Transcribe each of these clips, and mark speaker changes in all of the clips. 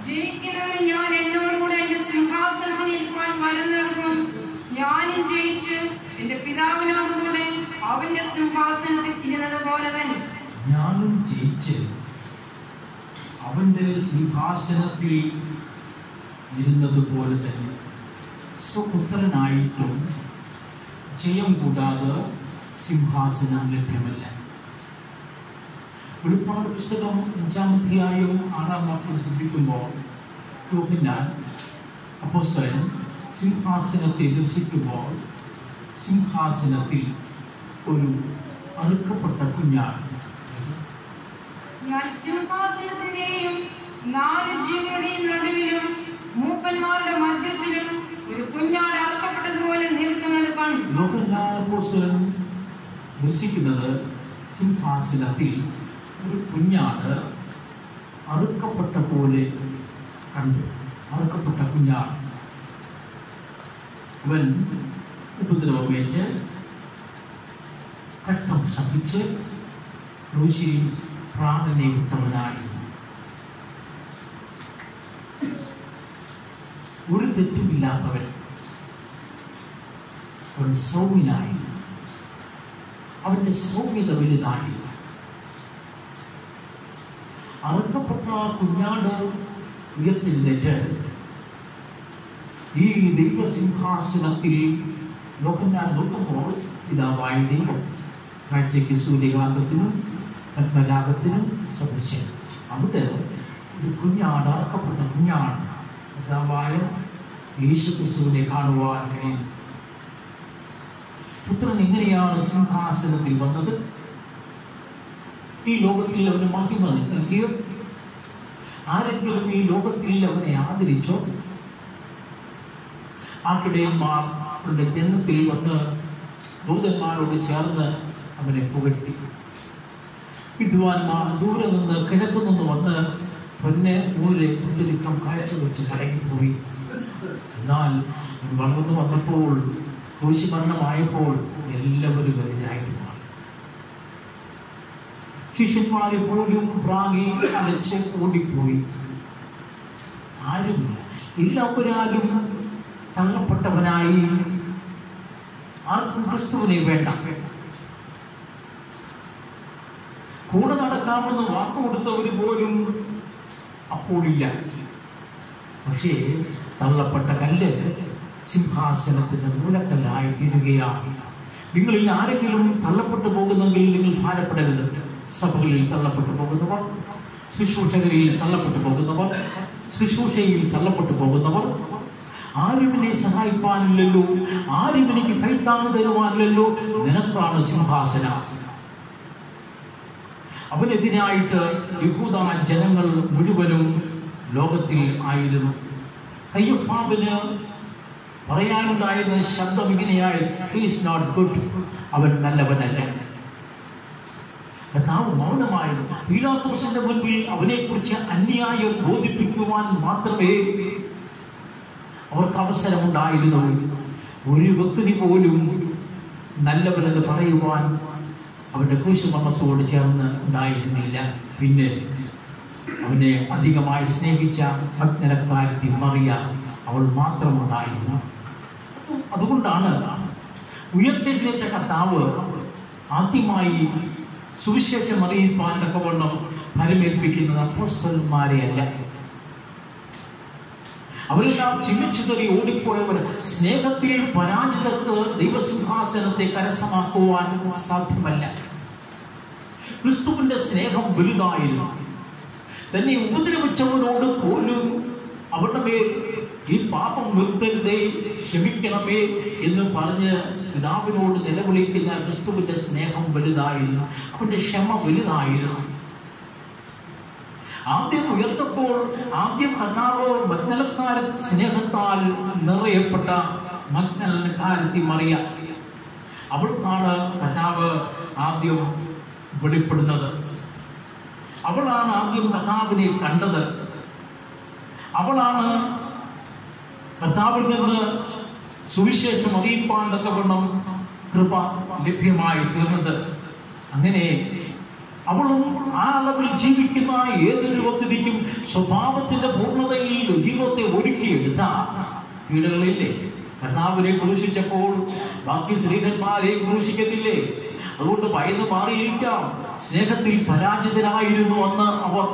Speaker 1: ജയിക്കുന്നവന് ഞാൻ എന്നോടുകൂടെ എന്റെ സിംഹാസനത്തിൽ ഇരിക്കുവാൻ വരം നൽകും ഞാനും ജയിച്ച് എന്റെ പിതാവിനോടുകൂടെ അവന്റെ സിംഹാസനത്തിൽ ഇരുന്നത് പോലെ തന്നെ
Speaker 2: ഞാനും ജയിച്ച് അവന്റെ സിംഹാസനത്തിൽ ഇരുന്നത് പോലെ തന്നെ സ്വപുത്രനായിട്ടും ജയം കൂടാതെ സിംഹാസനം ലഭ്യമല്ല വെളിപ്പാട് പുസ്തകം അഞ്ചാം അധ്യായം ആറാം വാക്യം ശ്രദ്ധിക്കുമ്പോൾ യോഹന്നാൻ അപ്പോസ്തലൻ സിംഹാസനത്തെ ദർശിക്കുമ്പോൾ സിംഹാസനത്തിൽ ഒരു അറുക്കപ്പെട്ട കുഞ്ഞാണ്
Speaker 1: ഞാൻ സിംഹാസനത്തിന്റെയും നാല് ജീവനുടെയും നടുവിലും മൂപ്പന്മാരുടെ മധ്യത്തിലും ഒരു കുഞ്ഞാട് അറക്കപ്പെട്ടതുപോലെ നിൽക്കുന്നത് കണ്ടു
Speaker 2: യോഹന്നാനപ്പോസ്തലൻ ദർശിക്കുന്നത് സിംഹാസനത്തിൽ ഒരു കുഞ്ഞാട് അറുക്കപ്പെട്ട പോലെ കണ്ടു അറുക്കപ്പെട്ട കുഞ്ഞാട് അവൻ ഉപദ്രവമേറ്റ് കഷ്ടം സഹിച്ച് ഋഷിയിൽ പ്രാണനെ വിട്ടവനായിരുന്നു ഒരു തെറ്റുമില്ലാത്തവൻ അവൻ സൗമ്യനായിരുന്നു അവന്റെ സൗമ്യത വലുതായിരുന്നു അറുക്കപ്പെട്ട ആ കുഞ്ഞാട് ഉയർത്തെഴുന്നേറ്റ് ഈ ദൈവസിംഹാസനത്തിൽ യോഹന്നാൻ നോക്കുമ്പോൾ പിതാവായ ദൈവം കാഴ്ചയ്ക്ക് സൂര്യകാന്തത്തിനും പത്മരാഗത്തിനും സദൃശ്യം അവിടെ ഒരു കുഞ്ഞാട് അറക്കപ്പെട്ട കുഞ്ഞാട് പിതാവായ യേശു ക്രിസ്തുവിനെ കാണുവാൻ കഴിയും പുത്രൻ എങ്ങനെയാണ് സിംഹാസനത്തിൽ വന്നത് ഈ ലോകത്തിൽ അവന് മഹിമ നൽകിയോ ആരെങ്കിലും ഈ ലോകത്തിൽ അവനെ ആദരിച്ചോ ആക്കിടയന്മാർ അവരുടെ ജന്മത്തിൽ വന്ന് ദൂതന്മാരോട് ചേർന്ന് അവനെ പുകഴ്ത്തി വിദ്വാൻമാർ ദൂരെ നിന്ന് കിഴക്കു നിന്ന് വന്ന് പൊന്നെ മൂലെ കുത്തിരിക്കം കാഴ്ചവെച്ച് മടങ്ങിപ്പോയി എന്നാൽ അവൻ വളർന്നു വന്നപ്പോൾ ക്രൂശി മരണമായപ്പോൾ എല്ലാവരും എതിരായിട്ട് മാറി ശിഷ്യന്മാരെ പോലും പ്രാഗി അടച്ച് ഓടിപ്പോയി ആരുമില്ല എല്ലാവരാലും തള്ളപ്പെട്ടവനായി ആർക്കും ക്രിസ്തുവിനെ വേണ്ട കൂടെ നടക്കാമെന്ന് വാക്ക് കൊടുത്തവർ പോലും അപ്പോഴില്ല പക്ഷേ തള്ളപ്പെട്ട കല്ല് സിംഹാസനത്തിന് മൂലക്കല്ലായി തീരുകയാണ് നിങ്ങളിൽ ആരെങ്കിലും തള്ളപ്പെട്ടു പോകുന്നെങ്കിൽ നിങ്ങൾ ഭാരപ്പെടരുത് സഭകളിൽ തള്ളപ്പെട്ടു പോകുന്നവർ ശുശ്രൂഷകരിൽ തള്ളപ്പെട്ടു പോകുന്നവർ ശുശ്രൂഷയിൽ തള്ളപ്പെട്ടു പോകുന്നവർ ആരും എന്നെ സഹായിപ്പാനില്ലല്ലോ ആരും എനിക്ക് കൈത്താങ്ങ് തരുവാനില്ലല്ലോ നിനക്കാണ് സിംഹാസന അവനെതിരായിട്ട് യഹൂദ ജനങ്ങൾ മുഴുവനും ലോകത്തിൽ ആയിരുന്നു കയ്യഫാബിന് പറയാനുണ്ടായിരുന്ന ശബ്ദം ഇങ്ങനെയായി ഈസ് നോട്ട് ഗുഡ് അവൻ നല്ലവനല്ല കർത്താവ് മൗനമായിരുന്നു പീലാത്തോസിന്റെ മുൻപിൽ അവനെക്കുറിച്ച് അന്യായം ബോധിപ്പിക്കുവാൻ മാത്രമേ അവർക്ക് അവസരമുണ്ടായിരുന്നുള്ളൂ ഒരു വ്യക്തി പോലും നല്ലവരെന്ന് പറയുവാൻ അവന്റെ ക്രൂശുമർമ്മത്തോട് ചേർന്ന് ഉണ്ടായിരുന്നില്ല പിന്നെ അവനെ അധികമായി സ്നേഹിച്ച ഭക്തനക്കാരത്തി മറിയ അവൾ മാത്രമുണ്ടായിരുന്നു അതുകൊണ്ടാണ് ഉയർത്തെഴുന്നേറ്റ കർത്താവ് ആദ്യമായി സുവിശേഷം അറിയിപ്പാൻ തക്കവണ്ണം ഫലമേൽപ്പിക്കുന്നത് അപ്പോസ്തലന്മാരെ അല്ല അവരെല്ലാം ചിന്തിച്ചുതറി ഓടിപ്പോയവർ സ്നേഹത്തിൽ പരാജിതർക്ക് ദൈവസിംഹാസനത്തെ കരസ്ഥമാക്കുവാൻ സാധ്യമല്ല ക്രിസ്തുവിന്റെ സ്നേഹം വലുതായിരുന്നു തന്നെ ഉപദ്രവിച്ചവരോട് പോലും അവരുടെ മേൽ ഈ പാപം നിർത്തരുതേ ക്ഷമിക്കണമേ എന്ന് പറഞ്ഞ് പിതാവിനോട് നിലവിളിക്കുന്ന ക്രിസ്തുവിന്റെ സ്നേഹം വലുതായിരുന്നു അവന്റെ ക്ഷമ വലുതായിരുന്നു ആദ്യം ഉയർത്തപ്പോൾ ആദ്യം കർണാവ് മഗ്നലക്കാര സ്നേഹത്താൽ നിറയപ്പെട്ട മഗ്നലക്കാരത്തി മറിയ അവൾക്കാണ് കർത്താവ് ആദ്യം വെളിപ്പെടുന്നത് അവളാണ് ആദ്യം കർത്താവിനെ കണ്ടത് അവളാണ് കർത്താവിൽ നിന്ന് സുവിശേഷം അറിയിപ്പാൻ തക്കവണ്ണം കൃപ ലഭ്യമായി തീർന്നത് അങ്ങനെ അവളും ആ അളവിൽ ജീവിക്കുന്ന ഏതൊരു വ്യക്തിക്കും സ്വഭാവത്തിന്റെ പൂർണ്ണതയിൽ ജീവിതത്തെ ഒരുക്കിയെടുത്ത പീഡകളില്ലേ കർത്താവിനെ ക്രൂശിച്ചപ്പോൾ ബാക്കി സ്ത്രീകന്മാരെ ക്രൂശിക്കത്തില്ലേ അതുകൊണ്ട് ഭയന്ന് മാറിയിരിക്കാം സ്നേഹത്തിൽ പരാജിതരായിരുന്നു അന്ന് അവർ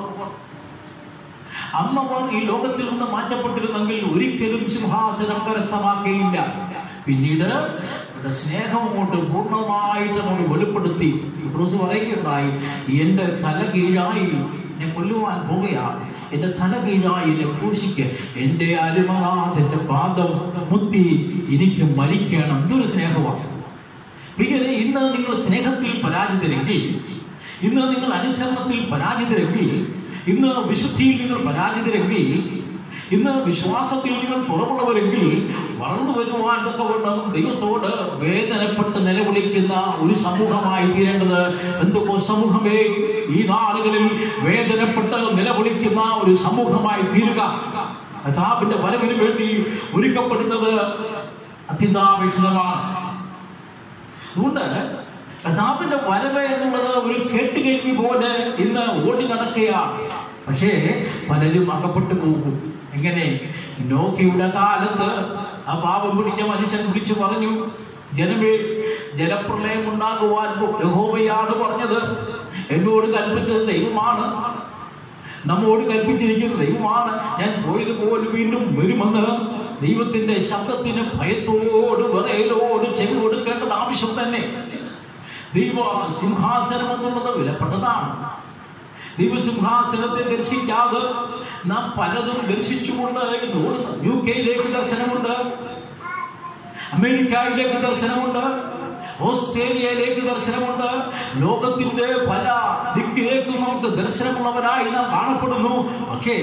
Speaker 2: അന്നവർ ഈ ലോകത്തിൽ നിന്ന് മാറ്റപ്പെട്ടിരുന്നെങ്കിൽ ഒരിക്കലും സിംഹാസനം കരസ്ഥമാക്കുകയില്ല പിന്നീട് അവരുടെ സ്നേഹം കൊണ്ട് പൂർണ്ണമായിട്ട് നമ്മൾ വെളിപ്പെടുത്തി പത്രോസ് പറയുകയുണ്ടായി എന്റെ തല കീഴായി ഞാൻ കൊല്ലുവാൻ പോകുകയാണ് എന്റെ തല കീഴായി എന്നെ ക്രൂശിക്ക് എന്റെ അരുമനാഥന്റെ പാദം മുത്തി എനിക്ക് മരിക്കണം ഇതൊരു സ്നേഹമാണ് പ്രിയരെ ഇന്ന് നിങ്ങൾ സ്നേഹത്തിൽ പരാജിതരെങ്കിൽ ഇന്ന് നിങ്ങൾ അനുസരണത്തിൽ പരാജിതരെങ്കിൽ ഇന്ന് വിശുദ്ധിയിൽ നിങ്ങൾ പരാജിതരെങ്കിൽ ഇന്ന് വിശ്വാസത്തിൽ നിങ്ങൾ കുറവുള്ളവരെങ്കിൽ വളർന്നു വരുവാൻ തക്കവണ്ണം ദൈവത്തോട് വേദനപ്പെട്ട് നിലവിളിക്കുന്ന ഒരു സമൂഹമായി തീരേണ്ടത് എന്തൊക്കെ സമൂഹമേ ഈ നാളുകളിൽ വേദനപ്പെട്ട് നിലവിളിക്കുന്ന ഒരു സമൂഹമായി തീരുക കഥാപിന്റെ വരവിന് വേണ്ടി ഒരുക്കപ്പെടുന്നത് അത്യന്താപേക്ഷിതമാണ് അതുകൊണ്ട് കഥാപിന്റെ വരവ് എന്നുള്ളത് ഒരു കേട്ടുകേൾവി പോലെ ഇന്ന് ഓടി നടക്കുകയാണ് പക്ഷേ പലരും അകപ്പെട്ടു പോകും എങ്ങനെ നോക്കിയുടെ കാലത്ത് ആ പാപം പിടിച്ച മനുഷ്യൻ വിളിച്ചു പറഞ്ഞു ജനമേ ജലപ്രളയം ഉണ്ടാകുവാൻ യഹോവയാണ് പറഞ്ഞത് എന്നോട് കൽപ്പിച്ചത് ദൈവമാണ് നമ്മോട് കൽപ്പിച്ചിരിക്കുന്ന ദൈവമാണ് ഞാൻ പോയത് പോലെ വീണ്ടും വരുമെന്ന് ദൈവത്തിന്റെ ശബ്ദത്തിന് ഭയത്തോട് വിറയലോട് ചെവി കൊടുക്കേണ്ടത് ആവശ്യം തന്നെ ദൈവ സിംഹാസനം എന്നുള്ളത് വിലപ്പെട്ടതാണ് ദൈവസിംഹാസനത്തെ ദർശിക്കാതെ നാം പലതും ദർശിച്ചുകൊണ്ട് ഇന്ന് ഓടുന്നു യു കെയിലേക്ക് ദർശനമുണ്ട് അമേരിക്കയിലേക്ക് ദർശനമുണ്ട് ഓസ്ട്രേലിയയിലേക്ക് ദർശനമുണ്ട് ലോകത്തിന്റെ പല ദിക്കിലേക്കും നമുക്ക് ദർശനമുള്ളവരായി നാം കാണപ്പെടുന്നു പക്ഷേ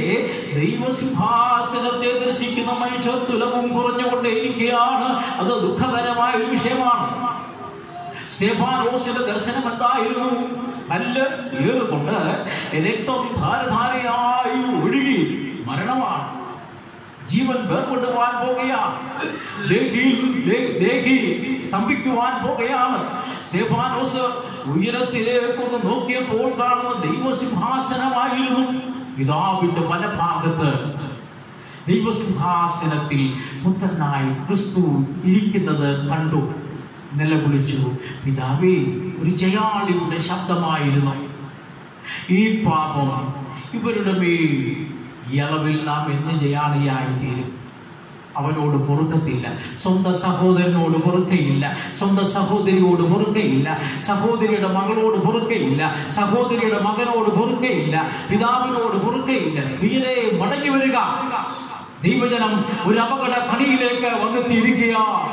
Speaker 2: ദൈവസിംഹാസനത്തെ ദർശിക്കുന്ന മനുഷ്യർ തുലവും കുറഞ്ഞുകൊണ്ടേയിരിക്കുകയാണ് അത് ദുഃഖകരമായ ഒരു വിഷയമാണ് സ്റ്റെഫാനോസിന്റെ ദർശനം എന്തായിരുന്നു കല്ല് ഏറുകൊണ്ട് രക്തം ധാരധാരയായി ഒഴുകി മരണമാണ് ജീവൻ വേർപെടുവാൻ പോകുകയാണ് ദേഹിയിൽ ദേ- ദേഹി സ്തംഭിക്കുവാൻ പോകുകയാണ് സ്റ്റെഫാനോസ് ഉയരത്തിലേക്കൊന്ന് നോക്കിയപ്പോൾ കാണുന്ന ദൈവസിംഹാസനമായിരുന്നു പിതാവിന്റെ വലഭാഗത്ത് ദൈവസിംഹാസനത്തിൽ പുത്രനായി ക്രിസ്തു ഇരിക്കുന്നത് കണ്ടു നിലവിളിച്ചു പിതാവേ ഒരു ജയാളിയുടെ ശബ്ദമായിരുന്നു ഈ പാപം ഇവരുടെ മേൽ ഈ അളവിൽ നാം എന്ന് ജയാളിയായി തീരും അവനോട് പൊറുക്കത്തില്ല സ്വന്തം സഹോദരനോട് പൊറുക്കയില്ല സ്വന്തം സഹോദരിയോട് പൊറുക്കയില്ല സഹോദരിയുടെ മകളോട് പൊറുക്കയില്ല സഹോദരിയുടെ മകനോട് പൊറുക്കയില്ല പിതാവിനോട് പൊറുക്കയില്ല വീരെ മടങ്ങി വരിക ദൈവജനം ഒരു അപകട കണിയിലേക്ക് വന്നെത്തിയിരിക്കുകയാണ്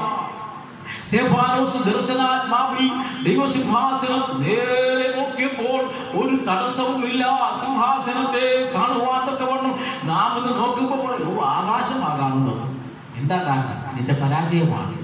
Speaker 2: സ്തേഫാനോസ് ദർശനാത്മാവിൽ ദൈവസിംഹാസനം നേരെ നോക്കിയപ്പോൾ ഒരു തടസ്സവുമില്ല സിംഹാസനത്തെ കാണുവാൻ തക്കവണ്ണം നാം ഇന്ന് നോക്കുമ്പോൾ ഓ ആകാശമാകാവുന്നത് എന്താ കാരണം നിന്റെ പരാജയമാണ്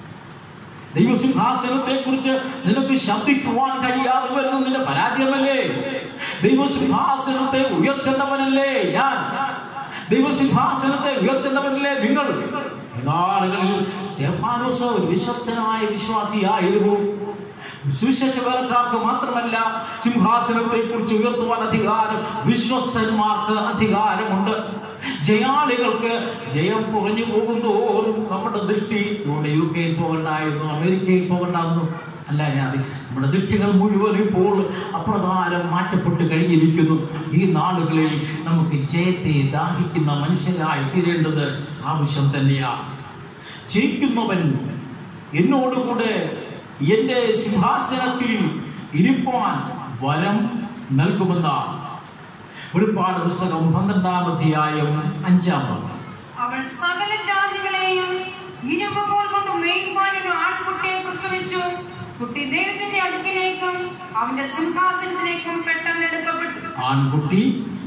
Speaker 2: ദൈവസിംഹാസനത്തെ കുറിച്ച് നിനക്ക് ശബ്ദിക്കുവാൻ കഴിയാതെ വരുന്ന നിന്റെ പരാജയമല്ലേ ദൈവസിംഹാസനത്തെ ഉയർത്തേണ്ടവനല്ലേ ഞാൻ ദൈവസിംഹാസനത്തെ ഉയർത്തേണ്ടവനല്ലേ നിങ്ങൾ നാളുകളിൽ സ്റ്റെഫാനോസ് ഒരു വിശ്വസ്തനായ വിശ്വാസിയായിരുന്നു സുശേഷവേലക്കാർക്ക് മാത്രമല്ല സിംഹാസനത്തെ കുറിച്ച് ഉയർത്തുവാൻ അധികാരം വിശ്വസ്തന്മാർക്ക് അധികാരമുണ്ട് ജയാളികൾക്ക് ജയം കുറഞ്ഞു പോകുന്തോറും നമ്മുടെ ദൃഷ്ടി നമ്മുടെ യു കെയിൽ പോകണ്ടായിരുന്നു അമേരിക്കയിൽ പോകണ്ടായിരുന്നു അല്ല ഞാൻ നമ്മുടെ ദൃഷ്ടികൾ മുഴുവൻ ഇപ്പോൾ അപ്രകാരം മാറ്റപ്പെട്ട് കഴിഞ്ഞിരിക്കുന്നു ഈ നാളുകളിൽ നമുക്ക് ജയത്തെ ദാഹിക്കുന്ന മനുഷ്യരായി തീരേണ്ടത് ആവശ്യം തന്നെയാണ് ജയിക്കുന്നവൻ എന്നോടുകൂടെ എന്റെ സിംഹാസനത്തിൽ ഇരിപ്പാൻ വരം നൽകുമെന്നാണ് വെളിപ്പാട് പുസ്തകം പന്ത്രണ്ടാം അധ്യായം അഞ്ചാം ഭാഗം
Speaker 1: അവൾ സകല ജാതികളെയും ഇരുമ്പുകോൽ കൊണ്ട് മേയ്പ്പാൻ ഒരു ആൺകുട്ടിയെ പ്രസവിച്ചു കുട്ടി ദൈവത്തിന്റെ അടുക്കിലേക്കും അവന്റെ സിംഹാസനത്തിലേക്കും പെട്ടെന്ന് എടുക്കപ്പെട്ടു
Speaker 2: ആൺകുട്ടി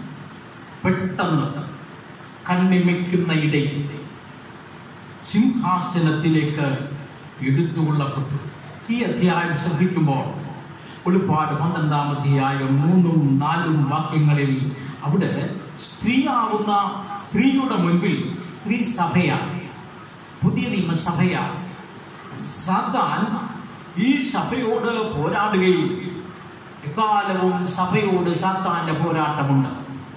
Speaker 2: പെട്ടെന്ന് കണ്ണിമയ്ക്കുന്ന ഇടയിൽ സിംഹാസനത്തിലേക്ക് എടുത്തുകൊള്ളപ്പെട്ടു ഈ അധ്യായം ശ്രദ്ധിക്കുമ്പോൾ വെളിപ്പാട് പന്ത്രണ്ടാം അധ്യായം മൂന്നും നാലും വാക്യങ്ങളിൽ അവിടെ സ്ത്രീയാവുന്ന സ്ത്രീയുടെ മുൻപിൽ സ്ത്രീ സഭയാണ് പുതിയ നിയമസഭയാണ് സാത്താൻ ഈ സഭയോട് പോരാടുകയും എക്കാലവും സഭയോട് സാത്താന്റെ പോരാട്ടമുണ്ട്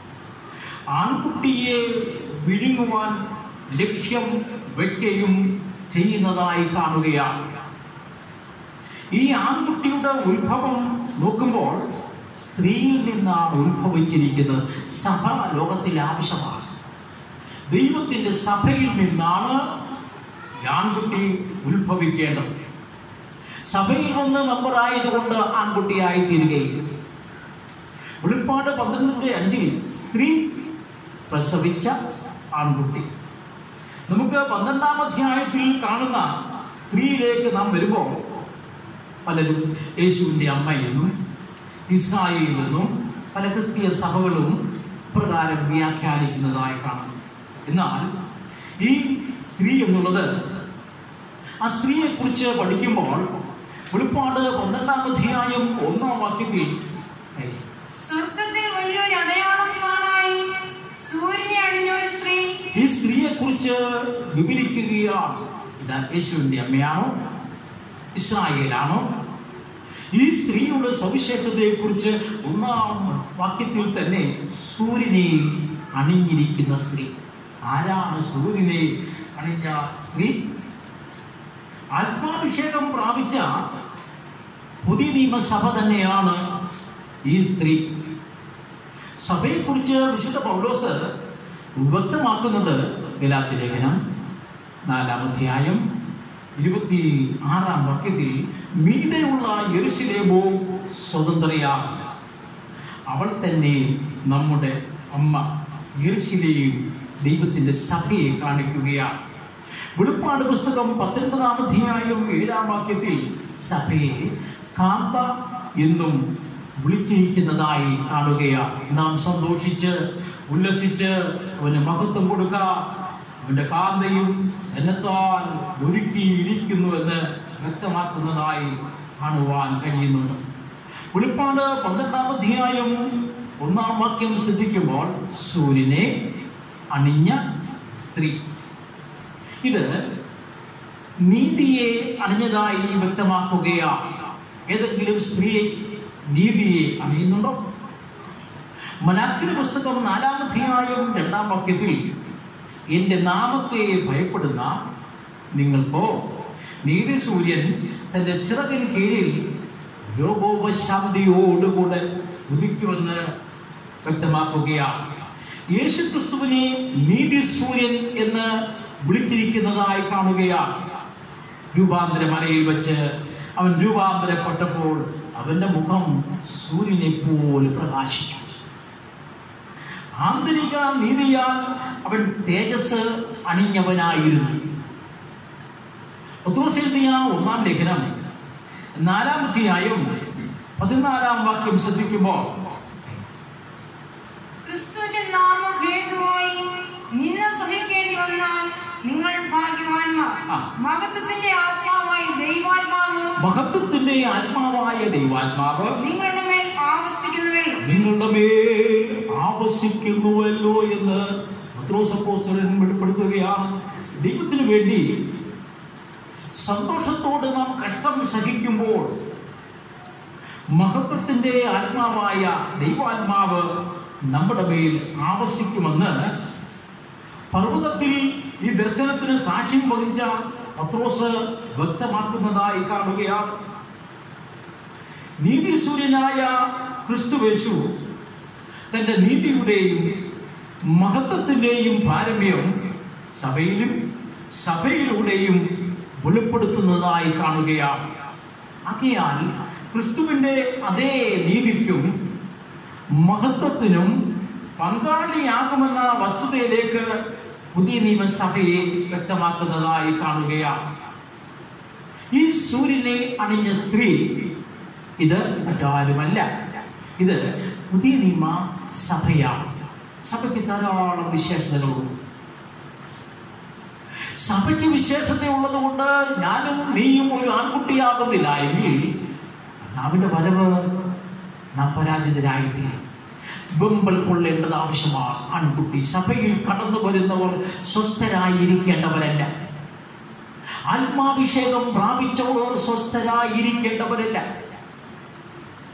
Speaker 2: ആൺകുട്ടിയെ വിഴുങ്ങുവാൻ ലക്ഷ്യം വയ്ക്കുകയും ചെയ്യുന്നതായി കാണുകയാണ് ഈ ആൺകുട്ടിയുടെ ഉത്ഭവം നോക്കുമ്പോൾ സ്ത്രീയിൽ നിന്നാണ് ഉത്ഭവിച്ചിരിക്കുന്നത് സഭ ലോകത്തിൽ ആവശ്യമാണ് ദൈവത്തിന്റെ സഭയിൽ നിന്നാണ് ഈ ആൺകുട്ടി ഉത്ഭവിക്കേണ്ടത് സഭയിൽ വന്ന് മെമ്പറായതുകൊണ്ട് ആൺകുട്ടിയായി തീരുകയും വെളിപ്പാട് പന്ത്രണ്ടിന്റെ അഞ്ചിൽ സ്ത്രീ പ്രസവിച്ച ആൺകുട്ടി നമുക്ക് പന്ത്രണ്ടാം അധ്യായത്തിൽ കാണുന്ന സ്ത്രീയിലേക്ക് നാം വരുമ്പോൾ പലരും യേശുവിൻ്റെ അമ്മ എന്നും ഇസ്രായേൽ എന്നും പല ക്രിസ്തീയ സഭകളും പ്രകാരം വ്യാഖ്യാനിക്കുന്നതായി കാണുന്നു എന്നാൽ ഈ സ്ത്രീ എന്നുള്ളത് ആ സ്ത്രീയെ കുറിച്ച് പഠിക്കുമ്പോൾ വെളിപ്പാട് പന്ത്രണ്ടാം അധ്യായം ഒന്നാം വാക്യത്തിൽ ഏയ്,
Speaker 1: സ്വർഗത്തിൽ വലിയൊരു അടയാളം കാണായി സൂര്യനെ അണിഞ്ഞ ഒരു സ്ത്രീ
Speaker 2: ഈ സ്ത്രീയെ കുറിച്ച് വിവരിക്കുകയാണ് ഇതാ യേശുവിന്റെ അമ്മയാണോ ഇസ്രായേലാണോ ഈ സ്ത്രീയുടെ സവിശേഷതയെ കുറിച്ച് ഒന്നാം വാക്യത്തിൽ തന്നെ സൂര്യനെ അണിഞ്ഞിരിക്കുന്ന സ്ത്രീ ആരാണ് സൂര്യനെ അണിഞ്ഞ സ്ത്രീ ആത്മാഭിഷേകം പ്രാപിച്ച പുതിയ നിയമസഭ തന്നെയാണ് ഈ സ്ത്രീ സഭയെക്കുറിച്ച് വിശുദ്ധ പൗലോസ് വ്യക്തമാക്കുന്നത് ഗലാത്തി ലേഖനം നാലാം അധ്യായം ഇരുപത്തി ആറാം വാക്യത്തിൽ മീതെയുള്ള യെരുശലേമോ സ്വതന്ത്രയാ അവൾ തന്നെ നമ്മുടെ അമ്മ യെരുശലേം ദൈവത്തിന്റെ സഭയെ കാണിക്കുകയാണ് വെളിപ്പാട് പുസ്തകം പത്തൊൻപതാം അധ്യായം ഏഴാം വാക്യത്തിൽ സഭയെ കാന്ത എന്നും വിളിച്ചിരിക്കുന്നതായി കാണുകയാണ് നാം സന്തോഷിച്ച് ഉല്ലസിച്ച് അവന് മഹത്വം കൊടുക്കുക അവന്റെ കാന്തയും എന്നത്താൽ ഒരുക്കിയിരിക്കുന്നുവെന്ന് വ്യക്തമാക്കുന്നതായി കാണുവാൻ കഴിയുന്നുണ്ട് വെളിപ്പാട് പന്ത്രണ്ടാം അധ്യായം ഒന്നാം വാക്യം ശ്രദ്ധിക്കുമ്പോൾ സൂര്യനെ അണിഞ്ഞ സ്ത്രീ ഇത് നീതിയെ അണിഞ്ഞതായി വ്യക്തമാക്കുകയാണ് ഏതെങ്കിലും സ്ത്രീ നീതിയെ അണിയുന്നുണ്ടോ മലാക്കിന്റെ പുസ്തകം നാലാം അധ്യായം രണ്ടാം വാക്യത്തിൽ എന്റെ നാമത്തെ ഭയപ്പെടുന്ന നിങ്ങൾക്കോ നീതി സൂര്യൻ തന്റെ ചിറകിന് കീഴിൽ രോഗോപശാന്തിയോടുകൂടെ ഉദിക്കുമെന്ന് വ്യക്തമാക്കുകയാണ് യേശു ക്രിസ്തുവിനെ നീതി സൂര്യൻ എന്ന് വിളിച്ചിരിക്കുന്നതായി കാണുകയാണ് രൂപാന്തര മലയിൽ വെച്ച് അവൻ രൂപാന്തരപ്പെട്ടപ്പോൾ അവന്റെ മുഖം സൂര്യനെ പോലെ പ്രകാശിച്ചു ആന്തരിക നീതിയാൽ അവൻ തേജസ് അണിഞ്ഞവനായിരുന്നു പത്രോസെഴുതിയ ഒന്നാം ലേഖനം നാലാം അധ്യായം പതിനാലാം വാക്യം ശ്രദ്ധിക്കുമ്പോൾ
Speaker 1: ക്രിസ്തുവിന്റെ നാമം ഹേതുവായി നിന്ന സഹിക്കേണ്ടി വന്നാൽ നിങ്ങൾ ഭാഗ്യവാന്മാർ
Speaker 2: ആ.
Speaker 1: മഹത്വത്തിന്റെ ആത്മാവായി ദൈവാത്മാവ്
Speaker 2: മഹത്വത്തിന്റെ ആത്മാവായ ദൈവാത്മാവ്
Speaker 1: നിങ്ങളുടെ മേൽ ആവസിക്കുന്നുവല്ലോ
Speaker 2: നിങ്ങളുടെ മേൽ ആവശിക്കുന്നുവല്ലോ എന്ന് പത്രോസപ്പോസ്തലൻ വെളിപ്പെടുത്തുകയാണ് ദൈവത്തിന് വേണ്ടി സന്തോഷത്തോടെ നാം കഷ്ടം സഹിക്കുമ്പോൾ മഹത്വത്തിന്റെ ആത്മാവായ ദൈവാത്മാവ് നമ്മുടെ മേൽ ആവശിക്കുമെന്ന് പർവ്വതത്തിൽ ഈ ദർശനത്തിന് സാക്ഷ്യം വഹിച്ച പത്രോസ് വ്യക്തമാക്കുന്നതായി കാണുകയാണ് നീതിസൂര്യനായ ക്രിസ്തുവേശു തന്റെ നീതിയുടെയും മഹത്വത്തിന്റെയും പാരമ്യം സഭയിലും സഭയിലൂടെയും വെളിപ്പെടുത്തുന്നതായി കാണുകയാണ് ആകയാൽ ക്രിസ്തുവിന്റെ അതേ നീതിക്കും മഹത്വത്തിനും പങ്കാളിയാകുമെന്ന വസ്തുതയിലേക്ക് പുതിയ നിയമസഭയെ വ്യക്തമാക്കുന്നതായി കാണുകയാണ് ഈ സൂര്യനെ അണിഞ്ഞ സ്ത്രീ ഇത് മറ്റാരുമല്ല ഇത് പുതിയ നിയമ സഭയാണ് സഭയ്ക്ക് ധാരാളം വിശേഷതകളുണ്ട് സഭയ്ക്ക് വിശേഷതയുള്ളത് കൊണ്ട് ഞാനും നീയും ഒരു ആൺകുട്ടിയാകുന്നില്ല എങ്കിൽ നാവിന്റെ വരവ് നാം പരാജിതരായിത്തീരും വെമ്പൽ കൊള്ളേണ്ടത് ആവശ്യമാണ് ആൺകുട്ടി സഭയിൽ കടന്നു വരുന്നവർ സ്വസ്ഥരായിരിക്കേണ്ടവരല്ല ആത്മാഭിഷേകം പ്രാപിച്ചവർ സ്വസ്ഥരായിരിക്കേണ്ടവരല്ല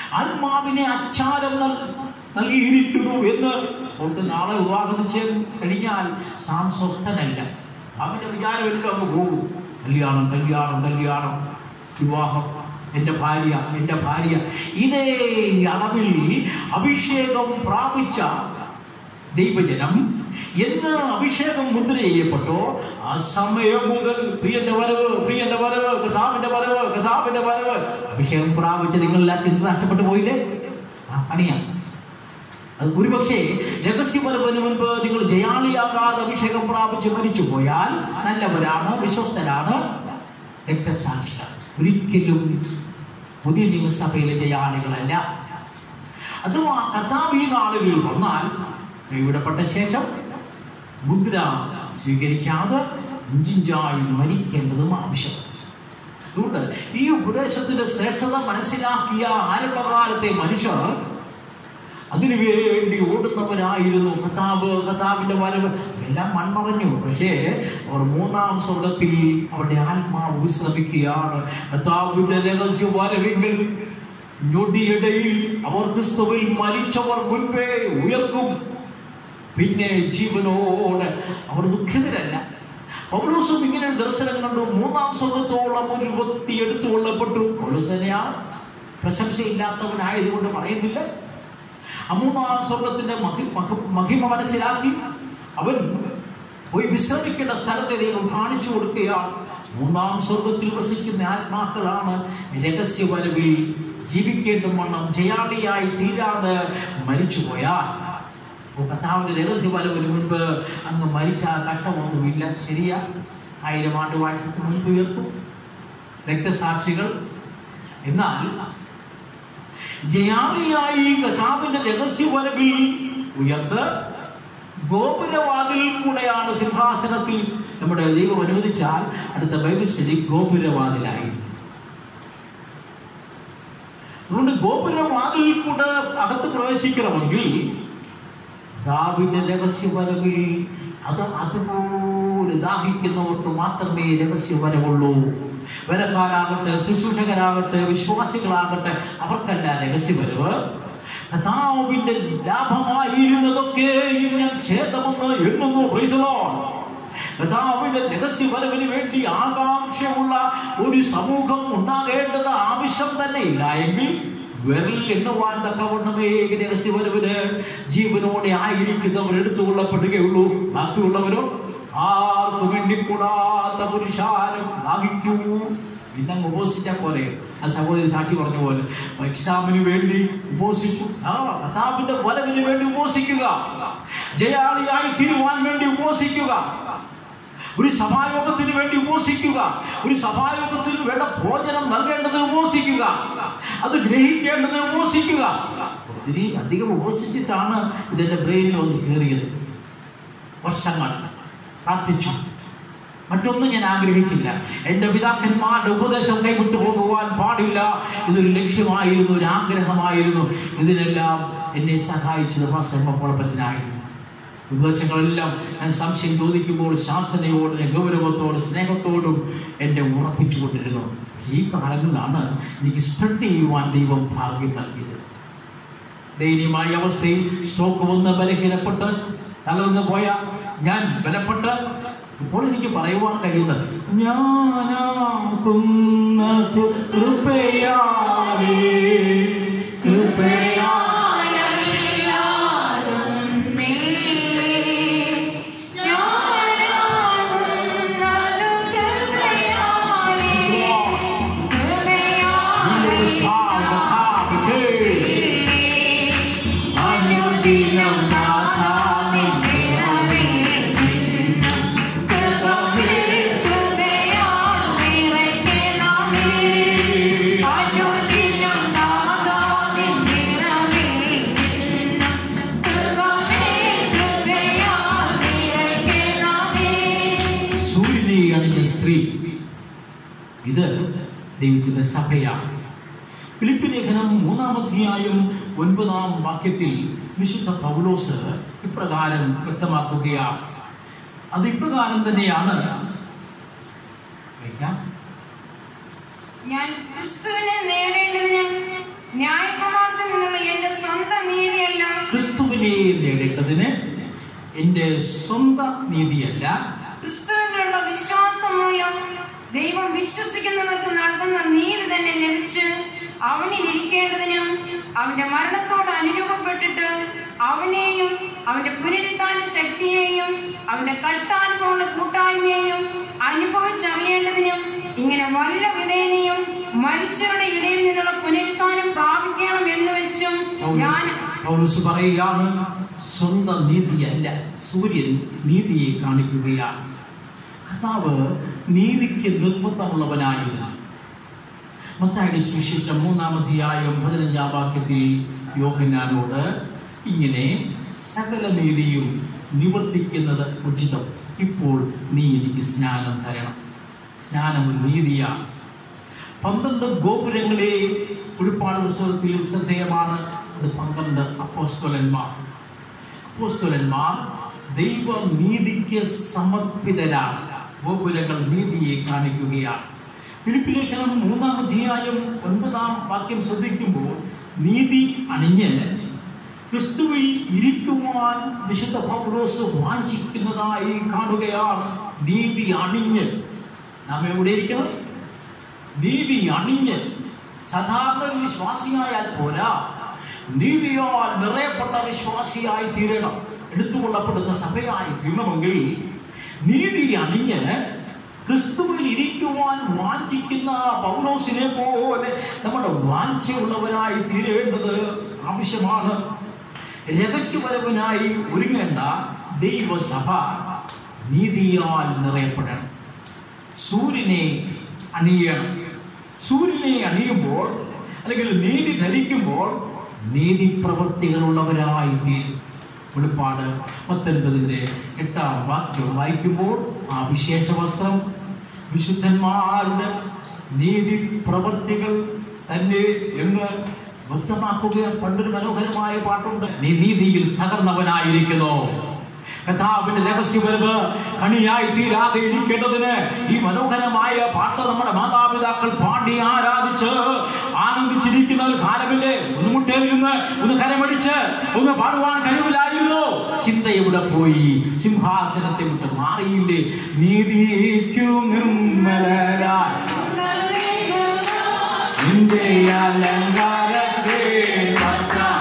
Speaker 2: ആത്മാവിനെ അച്ചാരം നൽ- നൽകിയിരിക്കുന്നു എന്ന് കൊണ്ട് നാളെ വിവാഹം ചെയ്ത് കഴിഞ്ഞാൽ സാം സ്വസ്ഥനല്ല അവന്റെ വിചാരമെല്ലാം അങ്ങ് പോകും കല്യാണം കല്യാണം കല്യാണം വിവാഹം എന്റെ ഭാര്യ എന്റെ ഭാര്യ ഇതേ അളവിൽ അഭിഷേകം പ്രാപിച്ച ദൈവജനം എന്ന് അഭിഷേകം മുദ്ര ചെയ്യപ്പെട്ടോ ആ സമയം മുതൽ പ്രിയന്റെ വരവ് പ്രിയന്റെ വരവ് കഥാവിന്റെ വരവ് കഥാവിന്റെ വരവ് അഭിഷേകം പ്രാപിച്ച നിങ്ങളെല്ലാം ചിന്ത നഷ്ടപ്പെട്ടു പോയില്ലേ ആ, പണിയാ അത് ഒരുപക്ഷെ രഹസ്യപരവന് മുൻപ് നിങ്ങൾ ജയാളിയാകാതെ അഭിഷേകം പ്രാപിച്ച് മരിച്ചു പോയാൽ നല്ലവരാണ് വിശ്വസ്തരാണ് രക്തസാക്ഷികൾ ഒരിക്കലും പുതിയ നിയമസഭയിലെ ജയാളികളല്ല അഥവാ കർത്താവ് ഈ നാളുകളിൽ വന്നാൽ കൈവിടപ്പെട്ട ശേഷം മുദ്ര സ്വീകരിക്കാതെ ഇഞ്ചിഞ്ചായി മരിക്കേണ്ടതും ആവശ്യമാണ് അതുകൊണ്ട് ഈ ഉപദേശത്തിന്റെ ശ്രേഷ്ഠത മനസ്സിലാക്കിയ ആരംഭകാലത്തെ മനുഷ്യർ അതിനുവേണ്ടി ഓടുന്നവരായിരുന്നു കഥാബ് കഥാബിന്റെ വരവ് എല്ലാം മൺമറഞ്ഞു പക്ഷേ അവർ മൂന്നാം സ്വർഗത്തിൽ അവരുടെ ആത്മാവ് വിശ്രമിക്കുകയാണ് കഥാബിന്റെ രഹസ്യ വരവിങ്കിൽ ഞൊടിയിടയിൽ അവർ ക്രിസ്തുവിൽ മരിച്ചവർ മുൻപേ ഉയർക്കും പിന്നെ ജീവനോടെ അവർ ദുഃഖിതരല്ല പൗലോസും ഇങ്ങനെ ഒരു ദർശനം കണ്ടു മൂന്നാം സ്വർഗത്തോളം ഒരു വ്യക്തി എടുത്തുകൊള്ളപ്പെട്ടു പൗലോസനെയാ പ്രശംസയില്ലാത്തവനായതുകൊണ്ട് പറയുന്നില്ല ആ മൂന്നാം സ്വർഗത്തിന്റെ മഹി- മഹ- മഹിമ മനസ്സിലാക്കി അവൻ പോയി വിശ്രമിക്കേണ്ട സ്ഥലത്തെ ദൈവം കാണിച്ചു കൊടുക്കുകയാണ് മൂന്നാം സ്വർഗത്തിൽ വസിക്കുന്ന ആത്മാക്കളാണ് രഹസ്യവരവിൽ ജീവിക്കേണ്ട വണ്ണം ജയാളിയായി തീരാതെ മരിച്ചുപോയാൽ അപ്പോൾ കർത്താവിന്റെ രഹസ്യവരവിന് മുൻപ് അങ്ങ് മരിച്ച കഷ്ടമൊന്നുമില്ല ശരിയാ ആയിരം ആണ്ട് വാഴ്ചക്ക് മുൻപ് ഉയർത്തും രക്തസാക്ഷികൾ എന്നാൽ ജയാളിയായി കഥാവിന്റെ രഹസ്യവരവിൽ ഉയർന്ന് ഗോപുരവാതിൽ കൂടെയാണ് സിംഹാസനത്തിൽ നമ്മുടെ ദൈവം അനുവദിച്ചാൽ അടുത്ത ബൈബിൾ സ്റ്റഡി ഗോപുരവാതിലായി അതുകൊണ്ട് ഗോപുരവാതിൽ കൂടെ അകത്ത് പ്രവേശിക്കണമെങ്കിൽ ദാവിന്റെ രഹസ്യവരവിൽ അത് അതുപോലെ ദാഹിക്കുന്നവർക്ക് മാത്രമേ രഹസ്യവരവുള്ളൂ വരക്കാരാകട്ടെ ശുശ്രൂഷകരാകട്ടെ വിശ്വാസികളാകട്ടെ അവർക്കല്ല രഹസ്യവരവ് കഥാവിന്റെ ലാഭമായിരുന്നതൊക്കെ ഞാൻ ഛേദമെന്ന് എണ്ണുന്നു Praise the Lord. കഥാവിന്റെ രഹസ്യവരവിന് വേണ്ടി ആകാംക്ഷയുള്ള ഒരു സമൂഹം ഉണ്ടാകേണ്ടത് ആവശ്യം തന്നെ ഇല്ല എങ്കിൽ വിരലിൽ എണ്ണുവാൻ തക്കവണ്ണമേ രഹസ്യവരവിന് ജീവനോടെ ആയിരിക്കുന്നവർ എടുത്തുകൊള്ളപ്പെടുകയുള്ളൂ ബാക്കിയുള്ളവരോ ആർക്കു വേണ്ടി കൂടാത്ത പുരുഷാരം ദാഹിക്കൂ ഇന്നങ്ങ് ഉപസിച്ച പോലെ ആ സഹോദരി സാക്ഷി പറഞ്ഞ പോലെ എക്സാമിന് വേണ്ടി ഉപസിച്ചു ആ കഥാപിന്റെ വരവിന് വേണ്ടി ഉപസിക്കുക ജയാളിയായി തീരുവാൻ വേണ്ടി ഉപസിക്കുക ഒരു സഭായോഗത്തിന് വേണ്ടി ഉപസിക്കുക ഒരു സഭായോഗത്തിന് വേണ്ട ഭോജനം നൽകേണ്ടത് ഉപസിക്കുക അത് ഗ്രഹിക്കേണ്ടത് ഉപസിക്കുക ഒത്തിരി അധികം ഉപസിച്ചിട്ടാണ് ഇതിന്റെ ബ്രെയിനിൽ ഒന്ന് കയറിയത് വർഷങ്ങൾ പ്രാർത്ഥിച്ചു മറ്റൊന്നും ഞാൻ ആഗ്രഹിച്ചില്ല എന്റെ പിതാക്കന്മാരുടെ ഉപദേശം കൈവിട്ടു പോകുവാൻ പാടില്ല ഇതൊരു ലക്ഷ്യമായിരുന്നു ഒരു ആഗ്രഹമായിരുന്നു ഇതിനെല്ലാം എന്നെ സഹായിച്ചത് പ്രസംഗപ്പുളപ്പത്തിനായിരുന്നു ഉപദേശങ്ങളെല്ലാം ഞാൻ സംശയം ചോദിക്കുമ്പോൾ ശാസനയോടും ഗൗരവത്തോടും സ്നേഹത്തോടും എന്നെ ഉറപ്പിച്ചുകൊണ്ടിരുന്നു ഈ കാലങ്ങളിലാണ് എനിക്ക് സ്പ്രെഡ് ചെയ്യുവാൻ ദൈവം ഭാഗ്യം നൽകിയത് ദയനീയമായ അവസ്ഥയിൽ സ്ട്രോക്ക് വന്ന് ബലഹീനപ്പെട്ട് തളർന്നു പോയ ഞാൻ ബലപ്പെട്ട് ഇപ്പോൾ എനിക്ക് പറയുവാൻ കഴിയുന്നത് ഞാനാകുന്നത് കൃപയാലേ കൃപയാ അനുദിനം നാഥാ നിന്റെ സൂര്യനെ അണിഞ്ഞ സ്ത്രീ ഇത് ദൈവത്തിന്റെ സഭയാണ് ഫിലിപ്പ് ലേഖനം മൂന്നാമധ്യായം ഒൻപതാം വാക്യത്തിൽ വിശുദ്ധ പൗലോസ് ഇപ്രകാരം വ്യക്തമാക്കുകയാണ് അത് ഇപ്രകാരം തന്നെയാണ് വായിക്കാം.
Speaker 1: ഞാൻ ക്രിസ്തുവിനെ നേടേണ്ടതിന് ന്യായപ്രമാണത്തിൽ നിന്നുള്ള എന്റെ സ്വന്തം നീതിയല്ല
Speaker 2: ക്രിസ്തുവിനെ നേടേണ്ടതിന് എൻ്റെ സ്വന്തം നീതിയല്ല
Speaker 1: ക്രിസ്തുവിനുള്ള വിശ്വാസം മൂലം ദൈവം വിശ്വസിക്കുന്നവർക്ക് നൽകുന്ന നീതി തന്നെ ലഭിച്ച് അവനിൽ ഇരിക്കേണ്ടതിനും അവന്റെ മരണത്തോട് അനുരൂപപ്പെട്ടിട്ട് അവനെയും അവന്റെ പുനരുദ്ധാന ശക്തിയെയും അവന്റെ കൽത്താനുഭവമുള്ള കൂട്ടായ്മയെയും അനുഭവിച്ചറിയേണ്ടതിനും ഇങ്ങനെ വല്ല വിധേനയും മനുഷ്യരുടെ ഇടയിൽ നിന്നുള്ള പുനരുത്ഥാനം പ്രാപിക്കണം എന്ന് വെച്ചും ഞാൻ
Speaker 2: പൗലോസ് പൗലോസ് പറയുകയാണ് സ്വന്തം നീതിയല്ല സൂര്യൻ നീതിയെ കാണിക്കുകയാണ് കർത്താവ് നീതിക്ക് നിർബന്ധമുള്ളവനായിരുന്നു മത്തായുടെ സുവിശേഷം മൂന്നാം അധ്യായം പതിനഞ്ചാം വാക്യത്തിൽ യോഹന്നാനോട് ഇങ്ങനെ സകല നീതിയും നിവർത്തിക്കുന്നത് ഉചിതം ഇപ്പോൾ നീ എനിക്ക് സ്നാനം തരണം സ്നാനം ഒരു നീതിയാണ് പന്ത്രണ്ട് ഗോപുരങ്ങളെ ഒരുപാട് പുസ്തകത്തിൽ ശ്രദ്ധേയമാണ് അത് പന്ത്രണ്ട് അപ്പോസ്തലന്മാർ അപ്പോസ്തലന്മാർ ദൈവ നീതിക്ക് സമർപ്പിതരാണ് ഗോപുരങ്ങൾ നീതിയെ കാണിക്കുകയാണ് ഫിലിപ്പിലേഖനം മൂന്നാം അധ്യായം ഒൻപതാം വാക്യം ശ്രദ്ധിക്കുമ്പോൾ നീതി അണിഞ്ഞ് ക്രിസ്തുവിൽ ഇരിക്കുവാൻ വിശുദ്ധ പൗലോസ് വാഞ്ചിക്കുന്നതായി കാണുകയാണ് നീതി അണിഞ്ഞ് നാം എവിടെ ഇരിക്കണം നീതി അണിഞ്ഞ് സാധാരണ ഒരു വിശ്വാസിയായാൽ പോരാ നീതിയാൽ നിറയപ്പെട്ട വിശ്വാസിയായി തീരണം എടുത്തുകൊള്ളപ്പെടുന്ന സഭയായി തീരണമെങ്കിൽ നീതി അണിഞ്ഞ് ക്രിസ്തുവിൽ ഇരിക്കുവാൻ വാഞ്ചിക്കുന്ന പൗലോസിനെ പോലെ നമ്മുടെ വാഞ്ചയുള്ളവരായി തീരേണ്ടത് ആവശ്യമാണ് രഹസ്യപരവനായി ഒരുങ്ങേണ്ട ദൈവസഭ നീതിയാൽ നിറയപ്പെടണം സൂര്യനെ അണിയണം സൂര്യനെ അണിയുമ്പോൾ അല്ലെങ്കിൽ നീതി ധരിക്കുമ്പോൾ നീതി പ്രവൃത്തികളുള്ളവരായി തീരും വെളിപ്പാട് പത്തൊൻപതിൻ്റെ എട്ടാം വാക്യം വായിക്കുമ്പോൾ ആ വിശേഷ വസ്ത്രം വിശുദ്ധന്മാരുടെ നീതി പ്രവൃത്തികൾ തന്നെ എന്ന് വ്യക്തമാക്കുക പണ്ടൊരു മനോഹരമായ പാട്ടുണ്ട് നീ നീതിയിൽ തകർന്നവനായിരിക്കുന്നു കഥാവിന്റെ രഹസ്യവരവ് കണിയായി തീരാതെ ഇരിക്കേണ്ടതിന് ഈ മനോഹരമായ പാട്ട് നമ്മുടെ മാതാപിതാക്കൾ പാടി ആരാധിച്ച് ആനന്ദിച്ചിരിക്കുന്ന ഒരു കാലമില്ലേ ഒന്ന് മുട്ടേലിരുന്ന് ഒന്ന് കരമടിച്ച് ഒന്ന് പാടുവാൻ കഴിവില്ലായിരുന്നു ചിന്ത എവിടെ പോയി സിംഹാസനത്തെ വിട്ട് മാറിയില്ലേ നീതിക്കും നിർമ്മലരായി നിന്റെ അലങ്കാരത്തെ വസ്ത്രം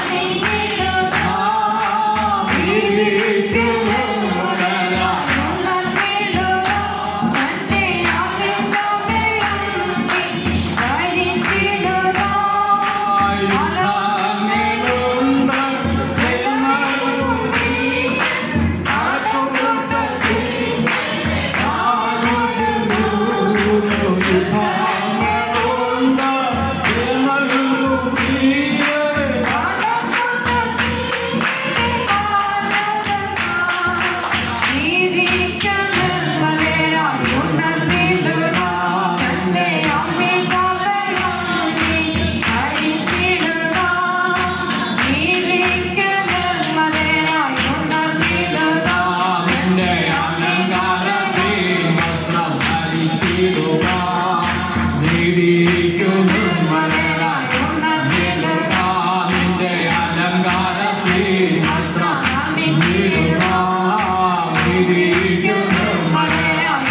Speaker 2: നിന്റെ അലങ്കാരത്തെ വസ്ത്രം ധരിച്ചിടുക നീതിക്കും നിർമ്മലരായി നിന്റെ അലങ്കാരത്തെ വസ്ത്രം ധരിച്ചിടുക നീതിക്കും നിർമ്മലരായി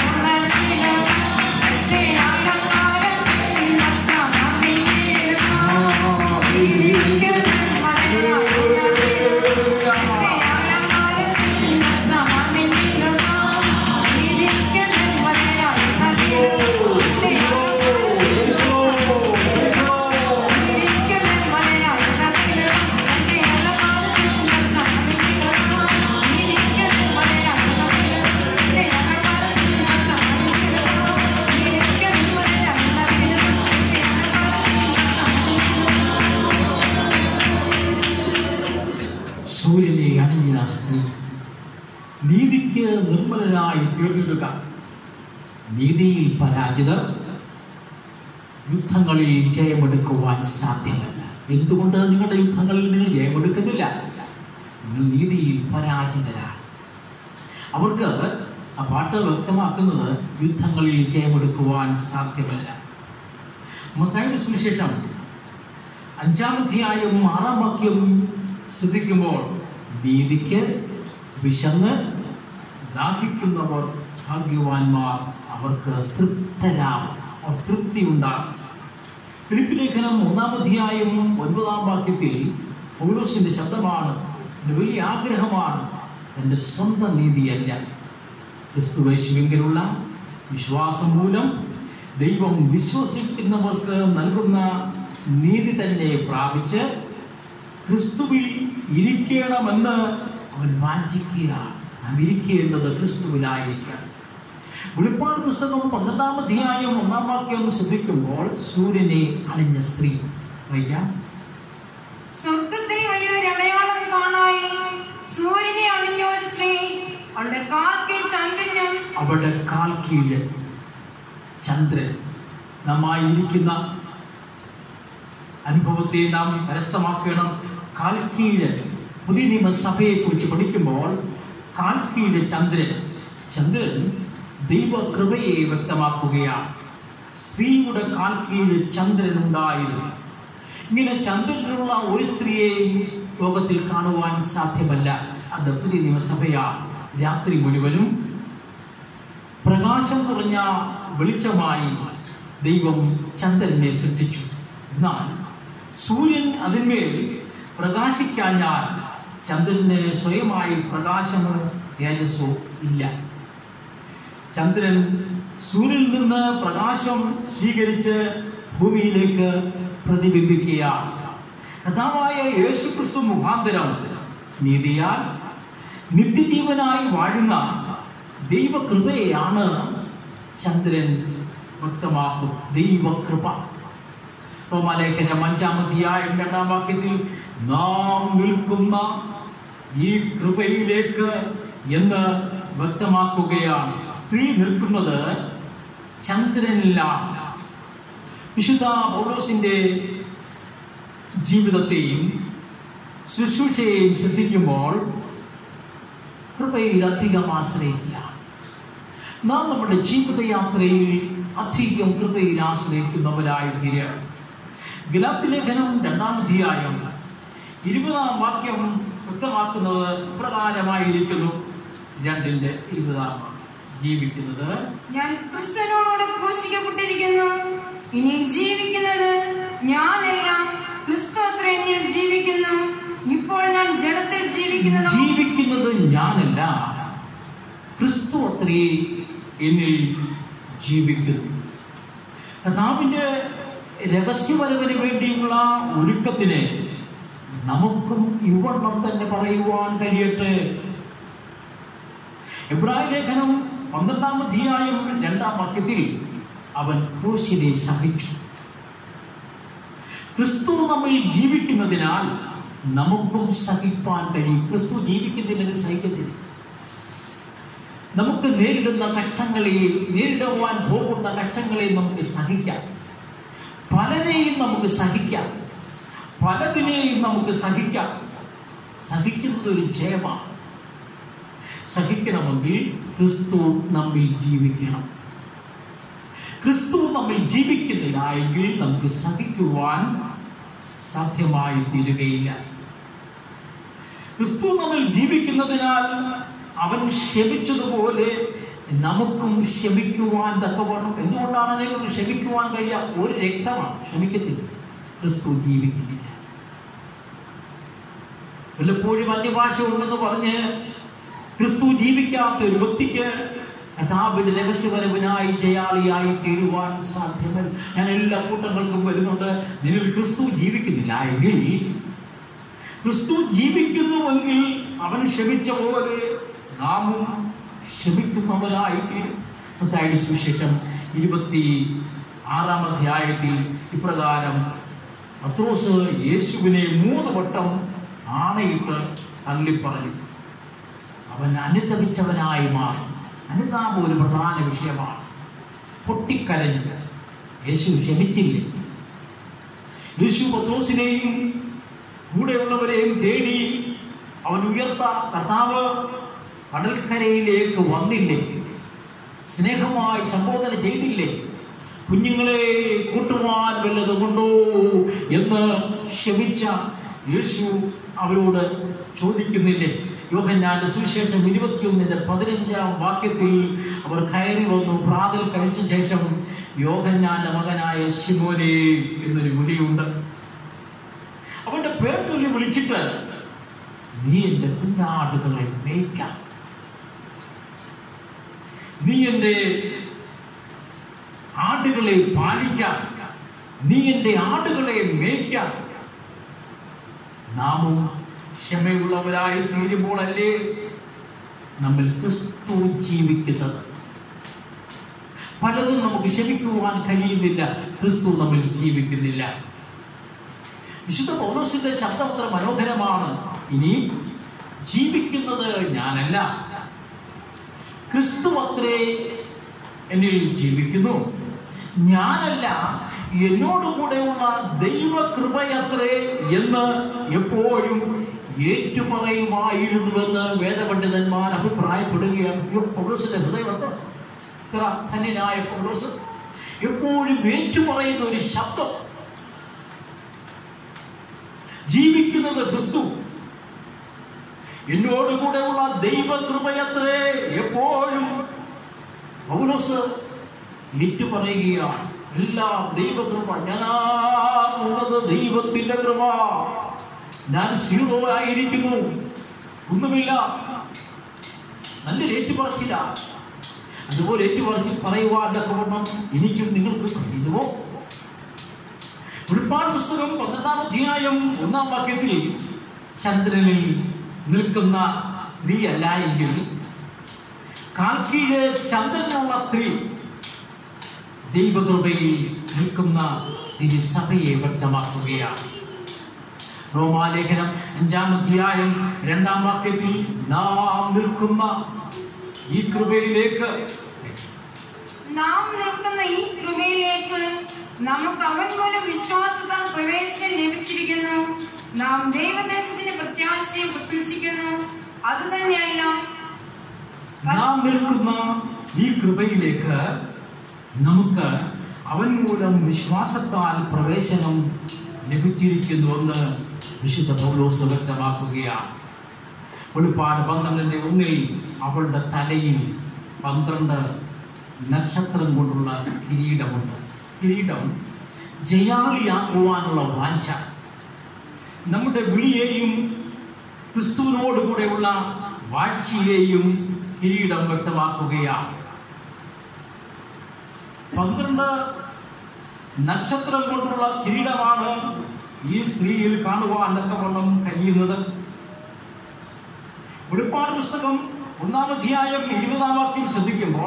Speaker 2: സൂര്യനെ അണിഞ്ഞ സ്ത്രീ നീതിക്ക് നിർമ്മലനായി തീർന്നിടുക നീതിയിൽ പരാജിതർ യുദ്ധങ്ങളിൽ ജയമെടുക്കുവാൻ സാധ്യമല്ല എന്തുകൊണ്ട് നിങ്ങളുടെ യുദ്ധങ്ങളിൽ നിങ്ങൾ ജയമെടുക്കുന്നില്ല നിങ്ങൾ നീതിയിൽ പരാജിതരാണ് അവർക്ക് ആ പാട്ട് വ്യക്തമാക്കുന്നത് യുദ്ധങ്ങളിൽ ജയമെടുക്കുവാൻ സാധ്യമല്ല മത്തായിയുടെ സുവിശേഷം അഞ്ചാമധ്യായം ആറാം വാക്യം ശ്രദ്ധിക്കുമ്പോൾ നീതിക്ക് വിശന്ന് ദാഹിക്കുന്നവർ ഭാഗ്യവാന്മാർ അവർക്ക് തൃപ്തരാം അവർ തൃപ്തി ഉണ്ടാകും ഫിലിപ്പ് ലേഖനം മൂന്നാമധ്യായം ഒൻപതാം വാക്യത്തിൽ പൗലോസിന്റെ ശബ്ദമാണ് എൻ്റെ വലിയ ആഗ്രഹമാണ് എൻ്റെ സ്വന്തം നീതിയല്ല ക്രിസ്തുവേശുവിലുള്ള വിശ്വാസം മൂലം ദൈവം വിശ്വസിക്കുന്നവർക്ക് നൽകുന്ന നീതി തന്നെ പ്രാപിച്ച് ക്രിസ്തുവിൽ ഇരിക്കണമെന്ന് അവൻ വാഞ്ചിക്കുക നാം ഇരിക്കേണ്ടത് ക്രിസ്തുവിലായിരിക്കണം വെളിപ്പാട് പുസ്തകം പന്ത്രണ്ടാം അധ്യായം ഒന്നാം വാക്യം ശ്രദ്ധിക്കുമ്പോൾ സൂര്യനെ അണിഞ്ഞ സ്ത്രീ വയ്ക്കാം
Speaker 1: സ്വർഗത്തിൽ വലിയൊരു അടയാളം കാണായി സൂര്യനെ അണിഞ്ഞ ഒരു സ്ത്രീ അവളുടെ കാൽക്കിൽ ചന്ദ്രനും
Speaker 2: അവളുടെ കാൽ കീഴ് ചന്ദ്രൻ നന്നായി ഇരിക്കുന്ന അനുഭവത്തെ നാം കരസ്ഥമാക്കണം കാൽ കീഴ് പുതിയ നിയമസഭയെ കുറിച്ച് പഠിക്കുമ്പോൾ കാൽ കീഴ് ചന്ദ്രൻ ചന്ദ്രൻ ദൈവകൃപയെ വ്യക്തമാക്കുകയാണ് സ്ത്രീയുടെ കാൽ കീഴ് ചന്ദ്രൻ ഉണ്ടായിരുന്നു ഇങ്ങനെ ചന്ദ്രനുള്ള ഒരു സ്ത്രീയെയും ലോകത്തിൽ കാണുവാൻ സാധ്യമല്ല അത് പുതിയ നിയമസഭയാണ് രാത്രി മുഴുവനും പ്രകാശം കുറഞ്ഞ വെളിച്ചമായി ദൈവം ചന്ദ്രനെ സൃഷ്ടിച്ചു എന്നാൽ സൂര്യൻ അതിന്മേൽ പ്രകാശിക്കാഞ്ഞാൽ ചന്ദ്രന് സ്വയമായി പ്രകാശമോ തേജസ്സോ ഇല്ല ചന്ദ്രൻ സൂര്യനിൽ നിന്ന് പ്രകാശം സ്വീകരിച്ച് ഭൂമിയിലേക്ക് പ്രതിബിംബിക്കുകയാണ് കഥാവായ യേശുക്രിസ്തു മുഖാന്തരം നീതിയാൽ നിത്യജീവനായി വാഴുന്ന ദൈവകൃപയെയാണ് ചന്ദ്രൻ വ്യക്തമാക്കും ദൈവകൃപ റോമാലേഖനം അഞ്ചാമതിയായ രണ്ടാം വാക്യത്തിൽ നാം നിൽക്കുന്ന ഈ കൃപയിലേക്ക് എന്ന് വ്യക്തമാക്കുകയാണ് സ്ത്രീ നിൽക്കുന്നത് ചന്ദ്രനിലാണ് വിശുദ്ധ പൗലോസിന്റെ ജീവിതത്തെയും ശുശ്രൂഷയെയും ശ്രദ്ധിക്കുമ്പോൾ കൃപയിൽ അധികം ആശ്രയിക്കുക നാം നമ്മുടെ ജീവിതയാത്രയിൽ അധികം കൃപയിൽ ആശ്രയിക്കുന്നവരായി തീരുക ഗലാത്തി ലേഖനം രണ്ടാം അധ്യായം ഇരുപതാം വാക്യം വ്യക്തമാക്കുന്നത് പ്രകാരമായിരിക്കുന്നു രണ്ടിന്റെ ഇരുപതാം വാക്യം. ജീവിക്കുന്നത്
Speaker 1: ഞാൻ ക്രിസ്തുവിനോട് ക്രൂശിക്കപ്പെട്ടിരിക്കുന്നു ഇനി ജീവിക്കുന്നത് ഞാനല്ല ക്രിസ്തു അത്ര എന്നിൽ ജീവിക്കുന്നു ഇപ്പോൾ ഞാൻ ജഡത്തിൽ ജീവിക്കുന്നതോ
Speaker 2: ജീവിക്കുന്നത് ഞാനല്ല ക്രിസ്തു അത്രേ എന്നിൽ ജീവിക്കുന്നു കഥാവിന്റെ രഹസ്യവരവിന് വേണ്ടിയുള്ള ഒരുക്കത്തിന് നമുക്കും ഇവണ്ണം തന്നെ പറയുവാൻ കഴിയട്ടെ എബ്രായ ലേഖനം പന്ത്രണ്ടാം അധ്യായം രണ്ടാം വാക്യത്തിൽ അവൻ ക്രൂശിനെ സഹിച്ചു ക്രിസ്തു നമ്മിൽ ജീവിക്കുന്നതിനാൽ നമുക്കും സഹിപ്പാൻ കഴിയും ക്രിസ്തു ജീവിക്കുന്നില്ലെങ്കിൽ സഹിക്കത്തില്ല നമുക്ക് നേരിടുന്ന കഷ്ടങ്ങളെ നേരിടുവാൻ പോകുന്ന കഷ്ടങ്ങളെ നമുക്ക് സഹിക്കാം പലരെയും നമുക്ക് സഹിക്കാം പലതിനെയും നമുക്ക് സഹിക്കാം സഹിക്കുന്നത് ഒരു ജയമാണ് സഹിക്കണമെങ്കിൽ ക്രിസ്തു നമ്മിൽ ജീവിക്കണം ക്രിസ്തു നമ്മിൽ ജീവിക്കുന്നില്ല എങ്കിൽ നമുക്ക് സഹിക്കുവാൻ സാധ്യമായി തീരുകയില്ല ക്രിസ്തു നമ്മിൽ ജീവിക്കുന്നതിനാൽ അവൻ ക്ഷമിച്ചതുപോലെ നമുക്കും ക്ഷമിക്കുവാൻ തക്കവണ്ണം എന്തുകൊണ്ടാണ് അതിനെ ക്ഷമിക്കുവാൻ കഴിയുക ഒരു രക്തമാണ് ക്ഷമിക്കത്തില്ല ക്രിസ്തു ജീവിക്കുന്നില്ല വല്ലപ്പോഴും അന്യഭാഷ ഉണ്ടെന്ന് പറഞ്ഞ് ക്രിസ്തു ജീവിക്കാത്ത ഒരു വ്യക്തിക്ക് കഥാവിന്റെ രഹസ്യപരവനായി ജയാളിയായി തീരുവാൻ സാധ്യമല്ല ഞാൻ എല്ലാ കൂട്ടങ്ങൾക്കും വരുന്നുണ്ട് നിന്നിൽ ക്രിസ്തു ജീവിക്കുന്നില്ല എങ്കിൽ ക്രിസ്തു ജീവിക്കുന്നുവെങ്കിൽ അവൻ ക്ഷമിച്ച പോലെ നാമും ക്ഷമിക്കുന്നവരായി തീരും മത്തായിയുടെ സുവിശേഷം ഇരുപത്തി ആറാം അധ്യായത്തിൽ ഇപ്രകാരം പത്രോസ് യേശുവിനെ മൂന്ന് വട്ടം ആണയിട്ട് തള്ളിപ്പറഞ്ഞു അവൻ അനുതപിച്ചവനായി മാറി അനുതാപം ഒരു പ്രധാന വിഷയമാണ് പൊട്ടിക്കരഞ്ഞു യേശു ക്ഷമിച്ചില്ലേ യേശു പത്രോസിനെയും കൂടെയുള്ളവരെയും തേടി അവൻ ഉയർത്ത കർത്താവ് കടൽക്കരയിലേക്ക് വന്നില്ലേ സ്നേഹമായി സംബോധന ചെയ്തില്ലേ കുഞ്ഞുങ്ങളെ കൂട്ടുവാൻ വല്ലതുകൊണ്ടോ എന്ന് ക്ഷമിച്ച യേശു അവരോട് ചോദിക്കുന്നില്ലേ യോഹന്നാന്റെ സുവിശേഷം ഇരുപത്തിയൊന്നിന്റെ പതിനഞ്ചാം വാക്യത്തിൽ അവർ കയറി വന്നു പ്രാതൽ കഴിച്ച ശേഷം യോഹന്നാന്റെ മകനായ ശിമോനെ എന്നൊരു വിളിയുണ്ട് അവന്റെ പേർ ചൊല്ലി വിളിച്ചിട്ട് നീ എന്റെ കുഞ്ഞാടുകളെ മേയ്ക്കാം നീ എന്റെ ആടുകളെ പാലിക്കാം നീ എന്റെ ആടുകളെ മേയ്ക്കാം നാമും ക്ഷമയുള്ളവരായി തീരുമ്പോഴല്ലേ നമ്മൾ ക്രിസ്തു ജീവിക്കുന്നത് പലതും നമുക്ക് ക്ഷമിക്കുവാൻ കഴിയുന്നില്ല ക്രിസ്തു നമ്മിൽ ജീവിക്കുന്നില്ല വിശുദ്ധ പൗലോസിന്റെ ശബ്ദം അത്ര മനോഹരമാണ് ഇനി ജീവിക്കുന്നത് ഞാനല്ല ക്രിസ്തു അത്രേ എന്നിൽ ജീവിക്കുന്നു ഞാനല്ല എന്നോട് കൂടെയുള്ള ദൈവകൃപയത്രേ എന്ന് എപ്പോഴും ഏറ്റുപറയുമായിരുന്നുവെന്ന് വേദപണ്ഡിതന്മാർ അഭിപ്രായപ്പെടുകയാണ് അയ്യോ, പൗലോസിന്റെ ഹൃദയം എന്തോ ഇത്ര ധന്യനായ പൗലോസ് എപ്പോഴും ഏറ്റുപറയുന്ന ഒരു ശബ്ദം ജീവിക്കുന്നത് ക്രിസ്തു എന്നോട് കൂടെയുള്ള ദൈവകൃപയത്രേ എപ്പോഴും പൗലോസ് ഏറ്റുപറയുകയാണ് എല്ലാ ദൈവകൃപ ഞാനാകുന്നത് ദൈവത്തിന്റെ കൃപ ഞാൻ സീറോ ആയിരിക്കുന്നു ഒന്നുമില്ല നല്ലൊരു ഏറ്റുപറച്ചില്ല അതുപോലെ ഏറ്റുപറച്ച് പറയുവാൻ തക്കവണ്ണം എനിക്കും നിങ്ങൾക്കും കഴിയുമോ വെളിപ്പാട് പുസ്തകം പന്ത്രണ്ടാം അധ്യായം ഒന്നാം വാക്യത്തിൽ ചന്ദ്രനിൽ നിൽക്കുന്ന സ്ത്രീ അല്ല എങ്കിൽ കാൽക്കീഴ് ചന്ദ്രനുള്ള സ്ത്രീ ദൈവകൃപയിൽ നിൽക്കുന്ന തിരുസഭയെ വ്യക്തമാക്കുകയാണ് റോമാലേഖനം അഞ്ചാം അധ്യായം രണ്ടാം വാക്യത്തിൽ നാം നിൽക്കുന്ന ഈ കൃപയിലേക്ക്
Speaker 1: നാം നിൽക്കുന്ന ഈ കൃപയിലേക്ക് നമുക്ക് അവൻ മൂലം വിശ്വാസത്താൽ പ്രവേശനം ലഭിച്ചിരിക്കുന്നു നാം ദൈവദേശത്തിന്റെ പ്രത്യാശയെ പ്രശംസിക്കുന്നു അത് തന്നെയല്ല
Speaker 2: നാം നിൽക്കുന്ന ഈ കൃപയിലേക്ക് നമുക്ക് അവൻ മൂലം വിശ്വാസത്താൽ പ്രവേശനം ലഭിച്ചിരിക്കുന്നുവെന്ന് വിശുദ്ധ പൗലോസ് വ്യക്തമാക്കുകയാണ് വെളിപ്പാട് പന്ത്രണ്ടിന്റെ ഒന്നിൽ അവളുടെ തലയിൽ പന്ത്രണ്ട് നക്ഷത്രം കൊണ്ടുള്ള കിരീടമുണ്ട് കിരീടം ജയാളിയാക്കുവാനുള്ള വാഞ്ച നമ്മുടെ വിളിയെയും ക്രിസ്തുവിനോടുകൂടെയുള്ള വാഴ്ചയെയും കിരീടം വ്യക്തമാക്കുകയാണ് പന്ത്രണ്ട് നക്ഷത്രം കൊണ്ടുള്ള കിരീടമാണ് ഈ സ്ത്രീയിൽ കാണുവാൻ തക്കവണ്ണം കഴിയുന്നത് വെളിപ്പാട് പുസ്തകം ഒന്നാം അധ്യായം ഇരുപതാം വാക്യം ശ്രദ്ധിക്കുമ്പോൾ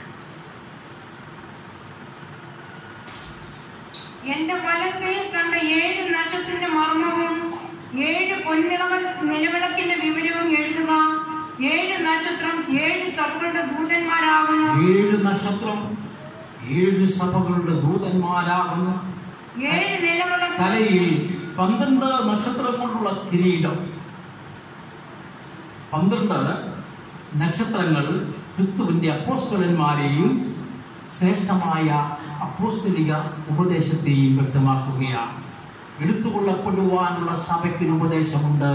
Speaker 1: എന്റെ വലക്കയിൽ കണ്ട ഏഴ് നക്ഷത്രത്തിന്റെ മർമ്മവും ഏഴ് പൊന്നിളവ നിലവിളക്കിന്റെ വിവരവും എഴുതുക ഏഴ് നക്ഷത്രം ഏഴ് സഭകളുടെ ദൂതന്മാരാകുന്നു
Speaker 2: ഏഴ് നക്ഷത്രം ഏഴ് സഭകളുടെ ദൂതന്മാരാകുന്നു
Speaker 1: ഏഴ് നിലവിളക്ക്
Speaker 2: തലയിൽ പന്ത്രണ്ട് നക്ഷത്രം കൊണ്ടുള്ള കിരീടം പന്ത്രണ്ട് നക്ഷത്രങ്ങൾ ക്രിസ്തുവിന്റെ അപ്പോസ്തലന്മാരെയും ശ്രേഷ്ഠമായ അപ്പോസ്തലിക ഉപദേശത്തെയും വ്യക്തമാക്കുകയാണ് എടുത്തുകൊള്ളപ്പെടുവാനുള്ള സഭയ്ക്കൊരു ഉപദേശമുണ്ട്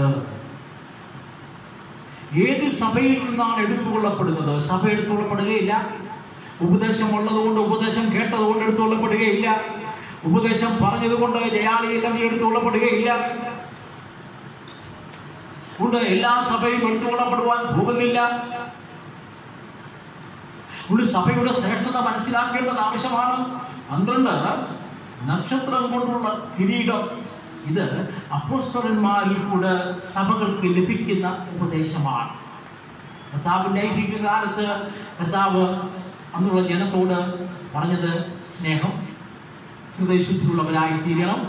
Speaker 2: ഏത് സഭയിൽ നിന്നാണ് എടുത്തുകൊള്ളപ്പെടുന്നത് സഭ എടുത്തുകൊള്ളപ്പെടുകയില്ല ഉപദേശം ഉള്ളതുകൊണ്ട് ഉപദേശം കേട്ടതുകൊണ്ട് എടുത്തുകൊള്ളപ്പെടുകയില്ല ഉപദേശം പറഞ്ഞതുകൊണ്ട് ജയാളിയില്ല നീ എടുത്തുകൊള്ളപ്പെടുകയില്ല ഉണ്ട് എല്ലാ സഭയും എടുത്തുകൊള്ളപ്പെടുവാൻ പോകുന്നില്ല ഉണ്ട് സഭയുടെ ശ്രേഷ്ഠത മനസ്സിലാക്കേണ്ടത് ആവശ്യമാണ് പന്ത്രണ്ട് നക്ഷത്രം കൊണ്ടുള്ള കിരീടം ഇത് അപ്പോസ്തലന്മാരിൽ കൂടെ സഭകൾക്ക് ലഭിക്കുന്ന ഉപദേശമാണ് കർത്താവിന്റെ ഐതിഹ്യ കാലത്ത് കർത്താവ് അന്നുള്ള ജനത്തോട് പറഞ്ഞത് സ്നേഹം ഹൃദയശുദ്ധിയുള്ളവരായി തീരണം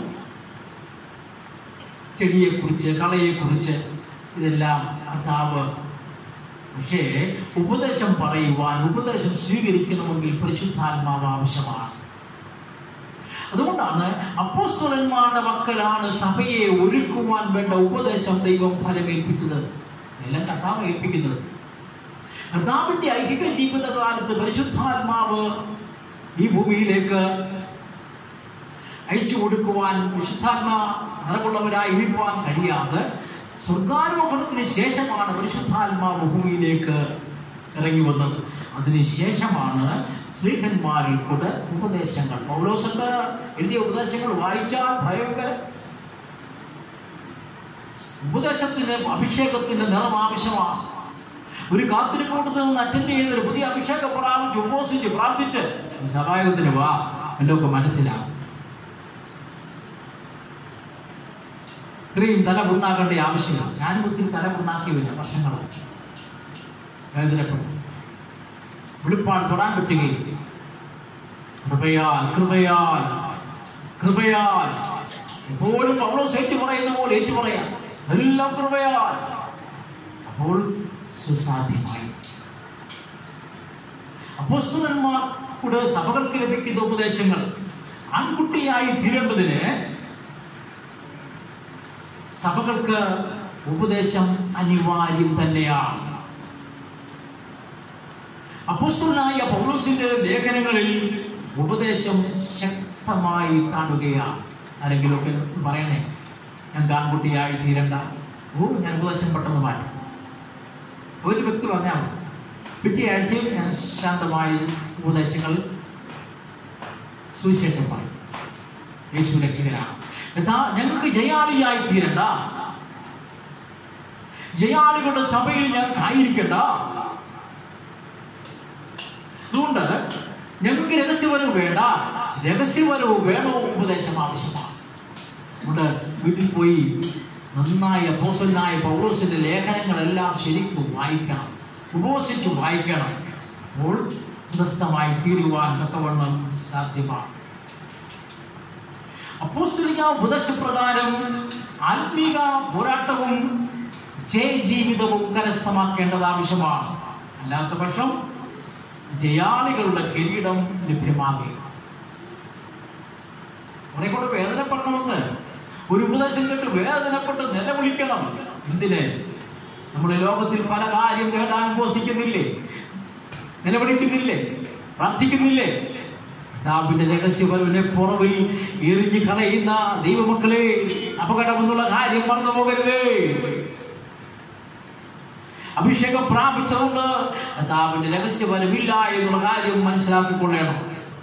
Speaker 2: ചെടിയെക്കുറിച്ച് കളയെക്കുറിച്ച് ഇതെല്ലാം കർത്താവ് പക്ഷേ ഉപദേശം പറയുവാൻ ഉപദേശം സ്വീകരിക്കണമെങ്കിൽ പരിശുദ്ധാത്മാവ് ആവശ്യമാണ് അതുകൊണ്ടാണ് അപ്പോസ്തലന്മാരുടെ മക്കളാണ് സഭയെ ഒരുക്കുവാൻ വേണ്ട ഉപദേശം ദൈവം ഫലമേൽപ്പിച്ചത് എല്ലാം കർത്താവ് ഏൽപ്പിക്കുന്നത് കർത്താവിന്റെ ഐഹിക ജീവിതകാലത്ത് പരിശുദ്ധാത്മാവ് ഈ ഭൂമിയിലേക്ക് അയച്ചു കൊടുക്കുവാൻ വിശുദ്ധാത്മ നിറവുള്ളവരായി ഇരിക്കുവാൻ കഴിയാതെ സ്വർഗാരോഹണത്തിന് ശേഷമാണ് പരിശുദ്ധാത്മാവ് ഭൂമിയിലേക്ക് ഇറങ്ങി വന്നത് അതിനുശേഷമാണ് ശ്രീഹന്മാരിൽ കൂടെ ഉപദേശങ്ങൾ പൗലോസൊക്കെ എഴുതിയ ഉപദേശങ്ങൾ വായിച്ചാൽ ഭയങ്കര ഉപദേശത്തിന് അഭിഷേകത്തിന്റെ നിറം ആവശ്യമാണ് ഒരു കാത്തിരിക്കൂട്ടത്തിൽ നിന്ന് അറ്റൻഡ് ചെയ്ത് ഒരു പുതിയ അഭിഷേകം പ്രാപിച്ച് ഉപവസിച്ച് പ്രാർത്ഥിച്ച് സഭായോഗത്തിന് വാ എന്നൊക്കെ മനസ്സിലാവും ഇത്രയും തല പുണ്ണാക്കേണ്ട ആവശ്യമില്ല ഞാനും ഒത്തിരി തല പുണ്ണാക്കിയില്ല വർഷങ്ങളായി വേദനപ്പെട്ടു വെളിപ്പാട് തൊടാൻ പറ്റുകയും കൃപയാൽ കൃപയാൽ കൃപയാൽ എപ്പോഴും അവളോ സേറ്റ് പറയുന്ന പോലെ ഏറ്റു പറയാം എല്ലാം കൃപയാൽ അപ്പോൾ സുസാധ്യമായി അപ്പോസ്തലന്മാർക്കൂടെ സഭകൾക്ക് ലഭിക്കുന്ന ഉപദേശങ്ങൾ ആൺകുട്ടിയായി തീരേണ്ടതിന് സഭകൾക്ക് ഉപദേശം അനിവാര്യം തന്നെയാണ് അപ്പോസ്തലനായ പൗലോസിന്റെ ലേഖനങ്ങളിൽ ഉപദേശം ശക്തമായി കാണുകയാണ് ആരെങ്കിലുമൊക്കെ പറയണേ ഞാൻ ആൺകുട്ടിയായി തീരണ്ട ഓ ഞാൻ ഉപദേശം പെട്ടെന്ന് മാറ്റും ഒരു വ്യക്തി പറഞ്ഞാൽ മതി പിറ്റേ ആഴ്ചയിൽ ഞാൻ ശാന്തമായി ഉപദേശങ്ങൾ സുവിശേഷം പറയും യേശു രക്ഷകനാണ് എന്താ ഞങ്ങൾക്ക് ജയാളിയായി തീരണ്ട ജയാളികളുടെ സഭയിൽ ഞങ്ങൾക്ക് ആയിരിക്കണ്ട അതുകൊണ്ട് ഞങ്ങൾക്ക് രഹസ്യവരവ് വേണ്ട രഹസ്യവരവ് വേണോ ഉപദേശം ആവശ്യമാണ് അതുകൊണ്ട് വീട്ടിൽ പോയി നന്നായി അപ്പോസനായ പൗലോസിന്റെ ലേഖനങ്ങളെല്ലാം ശരിക്കും വായിക്കണം ഉപവസിച്ച് വായിക്കണം അപ്പോൾ സ്വസ്ഥമായി തീരുവാൻ തക്കവണ്ണം സാധ്യമാണ് അപ്പോസ്തലിക ഉപദേശപ്രകാരം ആത്മീക പോരാട്ടവും ജയ ജീവിതവും കരസ്ഥമാക്കേണ്ടത് ആവശ്യമാണ് അല്ലാത്ത പക്ഷം ജയാളികളുടെ കിരീടം ലഭ്യമാകുക കുറെ കൂടെ വേദനപ്പെടണമെന്ന് ഒരു ഉപദേശം കേട്ട് വേദനപ്പെട്ട് നിലവിളിക്കണം എന്തിന് നമ്മുടെ ലോകത്തിൽ പല കാര്യം നേടാൻ ഘോഷിക്കുന്നില്ലേ നിലവിളിക്കുന്നില്ലേ പ്രാർത്ഥിക്കുന്നില്ലേ ദാവിന്റെ രഹസ്യപരവിനെ പുറവിൽ എറിഞ്ഞു കളയുന്ന ദൈവമക്കളെ അപകടമെന്നുള്ള കാര്യം മറന്നു പോകരുത് അഭിഷേകം പ്രാപിച്ചതുകൊണ്ട് കർത്താവിന്റെ രഹസ്യഫലമില്ല എന്നുള്ള കാര്യം മനസ്സിലാക്കിക്കൊള്ളണം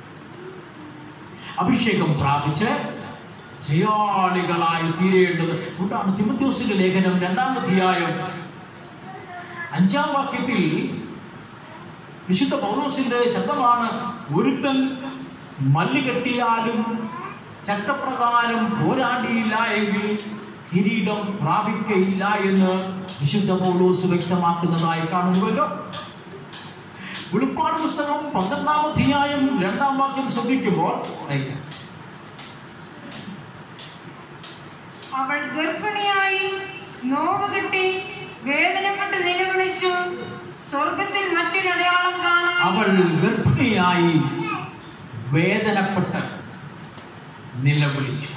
Speaker 2: അഭിഷേകം പ്രാപിച്ച് ജയാളികളായി തീരേണ്ടത് അതുകൊണ്ടാണ് തിമത്യോസിന്റെ ലേഖനം രണ്ടാം അധ്യായം അഞ്ചാം വാക്യത്തിൽ വിശുദ്ധ പൗലോസിന്റെ ശബ്ദമാണ് ഒരുത്തൻ മല്ല് കെട്ടിയാലും ചട്ടപ്രകാരം പോരാടിയില്ല എങ്കിൽ കിരീടം പ്രാപിക്കയില്ല എന്ന് വിശുദ്ധ പൗലോസ് വ്യക്തമാക്കുന്നതായി കാണുന്നുവല്ലോ വെളിപ്പാട് പുസ്തകം പന്ത്രണ്ടാം അധ്യായം രണ്ടാം വാക്യം ശ്രദ്ധിക്കുമ്പോൾ വായിക്കാം.
Speaker 1: അവൾ ഗർഭിണിയായി നോവ് കിട്ടി വേദന കൊണ്ട് നിലവിളിച്ചു സ്വർഗത്തിൽ മറ്റൊരു അടയാളം കാണാൻ
Speaker 2: അവൾ ഗർഭിണിയായി വേദനപ്പെട്ട് നിലവിളിച്ചു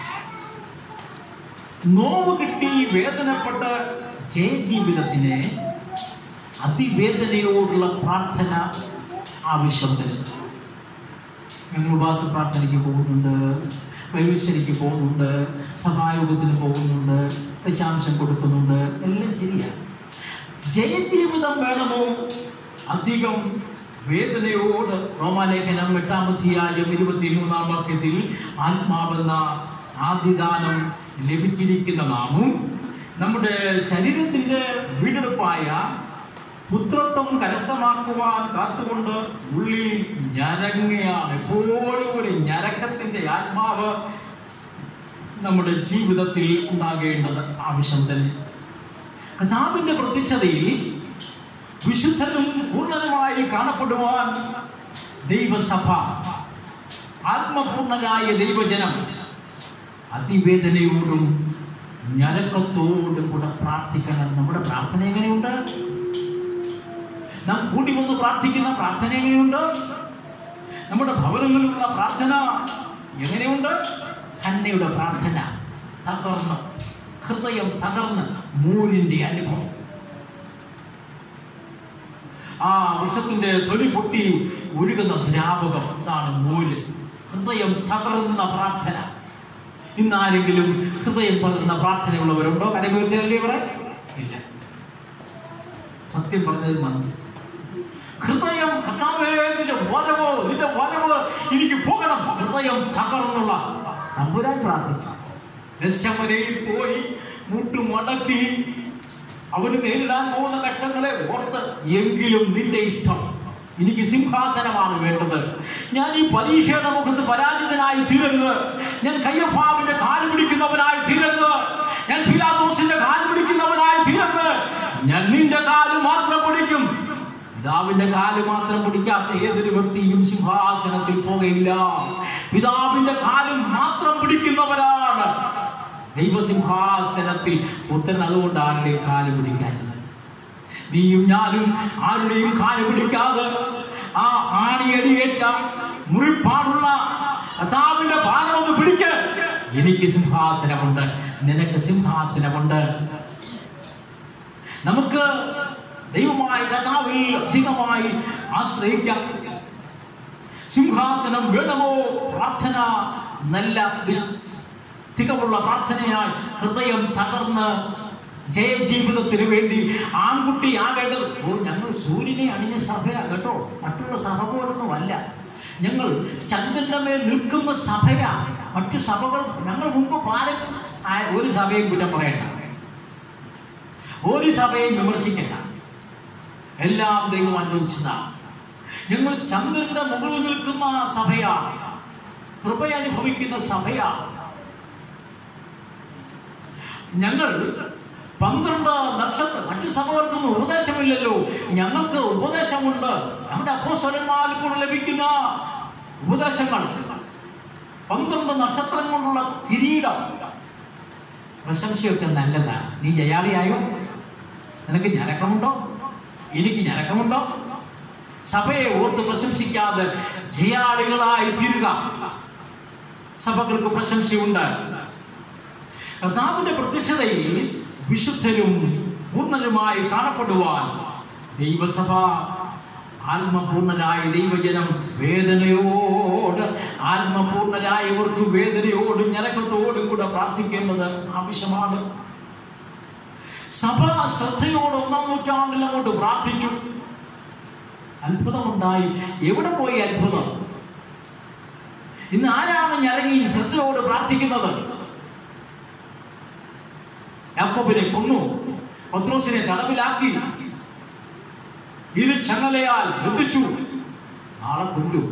Speaker 2: നോവ് കിട്ടി വേദനപ്പെട്ട് ജയജീവിതത്തിന് അതിവേദനയോടുള്ള പ്രാർത്ഥന ആവശ്യം വരുന്നു ഞങ്ങൾ ഉപവാസ പ്രാർത്ഥനയ്ക്ക് പോകുന്നുണ്ട് വൈവിശ്വരിക്ക് പോകുന്നുണ്ട് സഭായോഗത്തിന് പോകുന്നുണ്ട് ദശാംശം കൊടുക്കുന്നുണ്ട് എല്ലാം ശരിയാണ് ജയജീവിതം വേണമോ അധികം വേദനയോട് റോമാലേഖനം എട്ടാമധ്യായം ഇരുപത്തിമൂന്നാം വാക്യത്തിൽ ആത്മാവെന്ന ആദിദാനം ലഭിച്ചിരിക്കുന്ന നാമും നമ്മുടെ ശരീരത്തിന്റെ വീണ്ടെടുപ്പായ പുത്രത്വം കരസ്ഥമാക്കുവാൻ കാത്തുകൊണ്ട് ഉള്ളിൽ ഞരങ്ങുകയാണ് എപ്പോഴും ഒരു ഞരക്കത്തിന്റെ ആത്മാവ് നമ്മുടെ ജീവിതത്തിൽ ഉണ്ടാകേണ്ടത് ആവശ്യം തന്നെ കഥാവിന്റെ പ്രത്യക്ഷതയിൽ വിശുദ്ധനും പൂർണ്ണനുമായി കാണപ്പെടുവാൻ ദൈവസഭ ആത്മപൂർണരായ ദൈവജനം അതിവേദനയോടും ഞരക്കത്തോടും കൂടെ പ്രാർത്ഥിക്കണം നമ്മുടെ പ്രാർത്ഥന എങ്ങനെയുണ്ട് നാം കൂടി വന്ന് പ്രാർത്ഥിക്കുന്ന പ്രാർത്ഥന എങ്ങനെയുണ്ട് നമ്മുടെ ഭവനങ്ങളിലുള്ള പ്രാർത്ഥന എങ്ങനെയുണ്ട് കന്നയുടെ പ്രാർത്ഥന തകർന്ന് ഹൃദയം തകർന്ന് മൂലിന്റെ അനുഭവം ആ വൃക്ഷത്തിന്റെ തൊലി പൊട്ടി ഒഴുകുന്ന ദ്രാവകം ഇതാണ് മൂല് ഹൃദയം തകർന്ന പ്രാർത്ഥന ഇന്നാരെങ്കിലും ഹൃദയം പകർന്ന പ്രാർത്ഥനയുള്ളവരുണ്ടോ കരകീർത്തിയല്ലേ പറയാൻ ഇല്ല സത്യം പറഞ്ഞത് നന്ദി ഹൃദയം കർത്താവേ നിന്റെ വരവ് നിന്റെ വരവ് എനിക്ക് പോകണം ഹൃദയം തകർന്നുള്ള തമ്പുരാൻ പ്രാർത്ഥിച്ചു രസമനയിൽ പോയി മുട്ടുമടക്കി അവന് നേരിടാൻ പോകുന്ന ഘട്ടങ്ങളെ ഓർത്ത് എങ്കിലും നിന്റെ ഇഷ്ടം എനിക്ക് സിംഹാസനമാണ് വേണ്ടത് ഞാൻ ഈ പരീക്ഷയുടെ മുഖത്ത് പരാജിതനായി തീരരുത് ഞാൻ കയ്യഫാവിന്റെ കാല് പിടിക്കുന്നവനായി തീരരുത് ഞാൻ പിലാദോസിന്റെ കാല് പിടിക്കുന്നവനായി തീരരുത് ഞാൻ നിന്റെ കാല് മാത്രം പിടിക്കും പിതാവിന്റെ കാല് മാത്രം പിടിക്കാത്ത ഏതൊരു വ്യക്തിയും സിംഹാസനത്തിൽ പോകുകയില്ല പിതാവിന്റെ കാലും മാത്രം പിടിക്കുന്നവരാണ് ദൈവസിംഹാസനത്തിൽ പുത്രൻ അതുകൊണ്ട് ആരുടെയും കാല് പിടിക്കാഞ്ഞത് നീയും ഞാനും ആരുടെയും കാല് പിടിക്കാതെ ആ ആണിയടിയേറ്റ മുറിപ്പാടുള്ള കഥാവിന്റെ പാദം ഒന്ന് പിടിക്ക് എനിക്ക് സിംഹാസനമുണ്ട് നിനക്ക് സിംഹാസനമുണ്ട് നമുക്ക് ദൈവമായ കഥാവിൽ അധികമായി ആശ്രയിക്കാം സിംഹാസനം വേണമോ പ്രാർത്ഥന നല്ല വിശ്- തികവുള്ള പ്രാർത്ഥനയായി ഹൃദയം തകർന്ന് ജയജീവിതത്തിന് വേണ്ടി ആൺകുട്ടി ആകേണ്ടത് ഓ ഞങ്ങൾ സൂര്യനെ അണിഞ്ഞ സഭയാ കേട്ടോ മറ്റുള്ള സഭ പോലൊന്നും അല്ല ഞങ്ങൾ ചന്ദ്രന്റെ മേൽ നിൽക്കുന്ന സഭയാ മറ്റു സഭകൾ ഞങ്ങൾ മുമ്പ് പാലം ഒരു സഭയും കുറ്റം പറയണ്ട ഒരു സഭയും വിമർശിക്കണ്ട എല്ലാം ദൈവം അനുവദിച്ചതാണ് ഞങ്ങൾ ചന്ദ്രന്റെ മുകളിൽ നിൽക്കുന്ന സഭയാ കൃപ അനുഭവിക്കുന്ന സഭയാ ഞങ്ങൾ പന്ത്രണ്ട് നക്ഷത്രം മറ്റു സഭകൾക്കൊന്നും ഉപദേശമില്ലല്ലോ ഞങ്ങൾക്ക് ഉപദേശമുണ്ട് നമ്മുടെ അപ്പോസ്വലന്മാരിൽ കൂടെ ലഭിക്കുന്ന ഉപദേശങ്ങൾ പന്ത്രണ്ട് നക്ഷത്രം കൊണ്ടുള്ള കിരീടം പ്രശംസയൊക്കെ നല്ലതാണ് നീ ജയാളിയായോ നിനക്ക് ഞരക്കമുണ്ടോ എനിക്ക് ഞരക്കമുണ്ടോ സഭയെ ഓർത്ത് പ്രശംസിക്കാതെ ജയാളികളായി തീരുക സഭകൾക്ക് പ്രശംസയുണ്ട് കർത്താവിന്റെ പ്രത്യക്ഷതയിൽ വിശുദ്ധരും പൂർണ്ണരുമായി കാണപ്പെടുവാൻ ദൈവസഭ ആത്മപൂർണരായ ദൈവജനം വേദനയോട് ആത്മപൂർണരായവർക്ക് വേദനയോടും ഞരക്കത്തോടും കൂടെ പ്രാർത്ഥിക്കേണ്ടത് ആവശ്യമാണ് സഭ ശ്രദ്ധയോട് ഒന്നാം നൂറ്റാണ്ടിൽ അങ്ങോട്ട് പ്രാർത്ഥിച്ചു അത്ഭുതമുണ്ടായി എവിടെ പോയി അത്ഭുതം ഇന്ന് ആരാണ് ഞരങ്ങി ശ്രദ്ധയോട് പ്രാർത്ഥിക്കുന്നത് യാക്കോബിനെ കൊന്നു പത്രോസിനെ തടവിലാക്കി ഇരു ചങ്ങലയാൽ ബന്ധിച്ചു നാളെ കൊല്ലു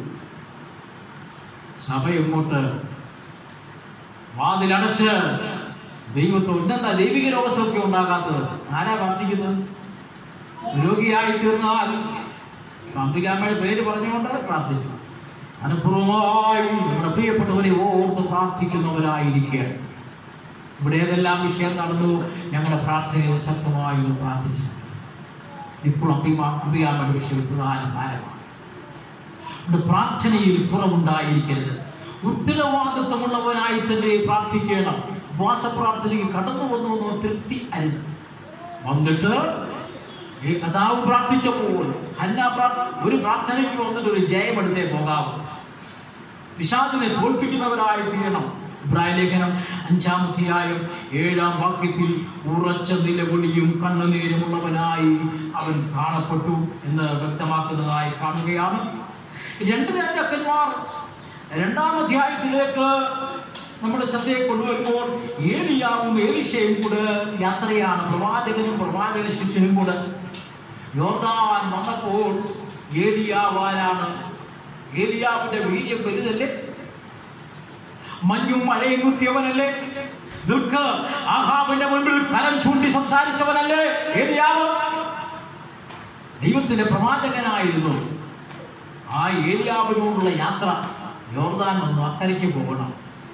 Speaker 2: സഭ ഇങ്ങോട്ട് വാതിലടച്ച് ദൈവത്തോ ഇന്നെന്താ ദൈവിക രോഗസൗഖ്യം ഉണ്ടാകാത്തത് ആരാ പ്രാർത്ഥിക്കുന്നത് രോഗിയായി തീർന്നാൽ അംബികാമ്മയുടെ പേര് പറഞ്ഞുകൊണ്ട് പ്രാർത്ഥിക്കും അനുപൂർവമായി നമ്മുടെ പ്രിയപ്പെട്ടവരെ ഓർത്ത് പ്രാർത്ഥിക്കുന്നവരായിരിക്കുക ഇവിടെ ഏതെല്ലാം വിഷയം നടന്നു ഞങ്ങളുടെ പ്രാർത്ഥനയിൽ ശക്തമായി ഒന്ന് പ്രാർത്ഥിച്ചു ഇപ്പോൾ അമ്പിക അമ്പികാമ്മയുടെ വിഷയം പ്രധാന ഭാരമാണ് നമ്മുടെ പ്രാർത്ഥനയിൽ കുറവുണ്ടായിരിക്കരുത് ഉത്തരവാദിത്വമുള്ളവനായി തന്നെ പ്രാർത്ഥിക്കണം ഉപവാസ പ്രാർത്ഥനയ്ക്ക് കടന്നു വന്നു എന്നോ തൃപ്തി അരുത് വന്നിട്ട് ഈ കഥാവ് പ്രാർത്ഥിച്ചപ്പോൾ ഹന്ന പ്രാർത്ഥ- ഒരു പ്രാർത്ഥനയ്ക്ക് വന്നിട്ട് ഒരു ജയമെടുത്തേ പോകാവൂ പിശാചിനെ തോൽപ്പിക്കുന്നവരായി തീരണം ഇബ്രാഹിം ലേഖനം അഞ്ചാം അധ്യായം ഏഴാം വാക്യത്തിൽ ഉറച്ച നിലവിളിയും കണ്ണുനീരുമുള്ളവനായി അവൻ കാണപ്പെട്ടു എന്ന് വ്യക്തമാക്കുന്നതായി കാണുകയാണ് രണ്ട് രാജാക്കന്മാർ രണ്ടാം അധ്യായത്തിലേക്ക് നമ്മുടെ ശ്രദ്ധയെ കൊണ്ടുവരുമ്പോൾ ഏലിയാവും ഏലിശയും കൂടെ യാത്രയാണ് പ്രവാചകനും പ്രവാചക ശിഷ്യനും കൂടെ യോർദാൻ വന്നപ്പോൾ ഏലിയാവാനാണ് ഏലിയാവിന്റെ വീര്യം വലുതല്ലേ മഞ്ഞും മഴയും കുത്തിയവനല്ലേ ദുഃഖ ആഹാബിന്റെ മുൻപിൽ കരം ചൂണ്ടി സംസാരിച്ചവനല്ലേ ഏലിയാവ് ദൈവത്തിന്റെ പ്രവാചകനായിരുന്നു ആ ഏലിയാവിനോടുള്ള യാത്ര യോർദാൻ വന്നു അക്കരയ്ക്ക് പോകണം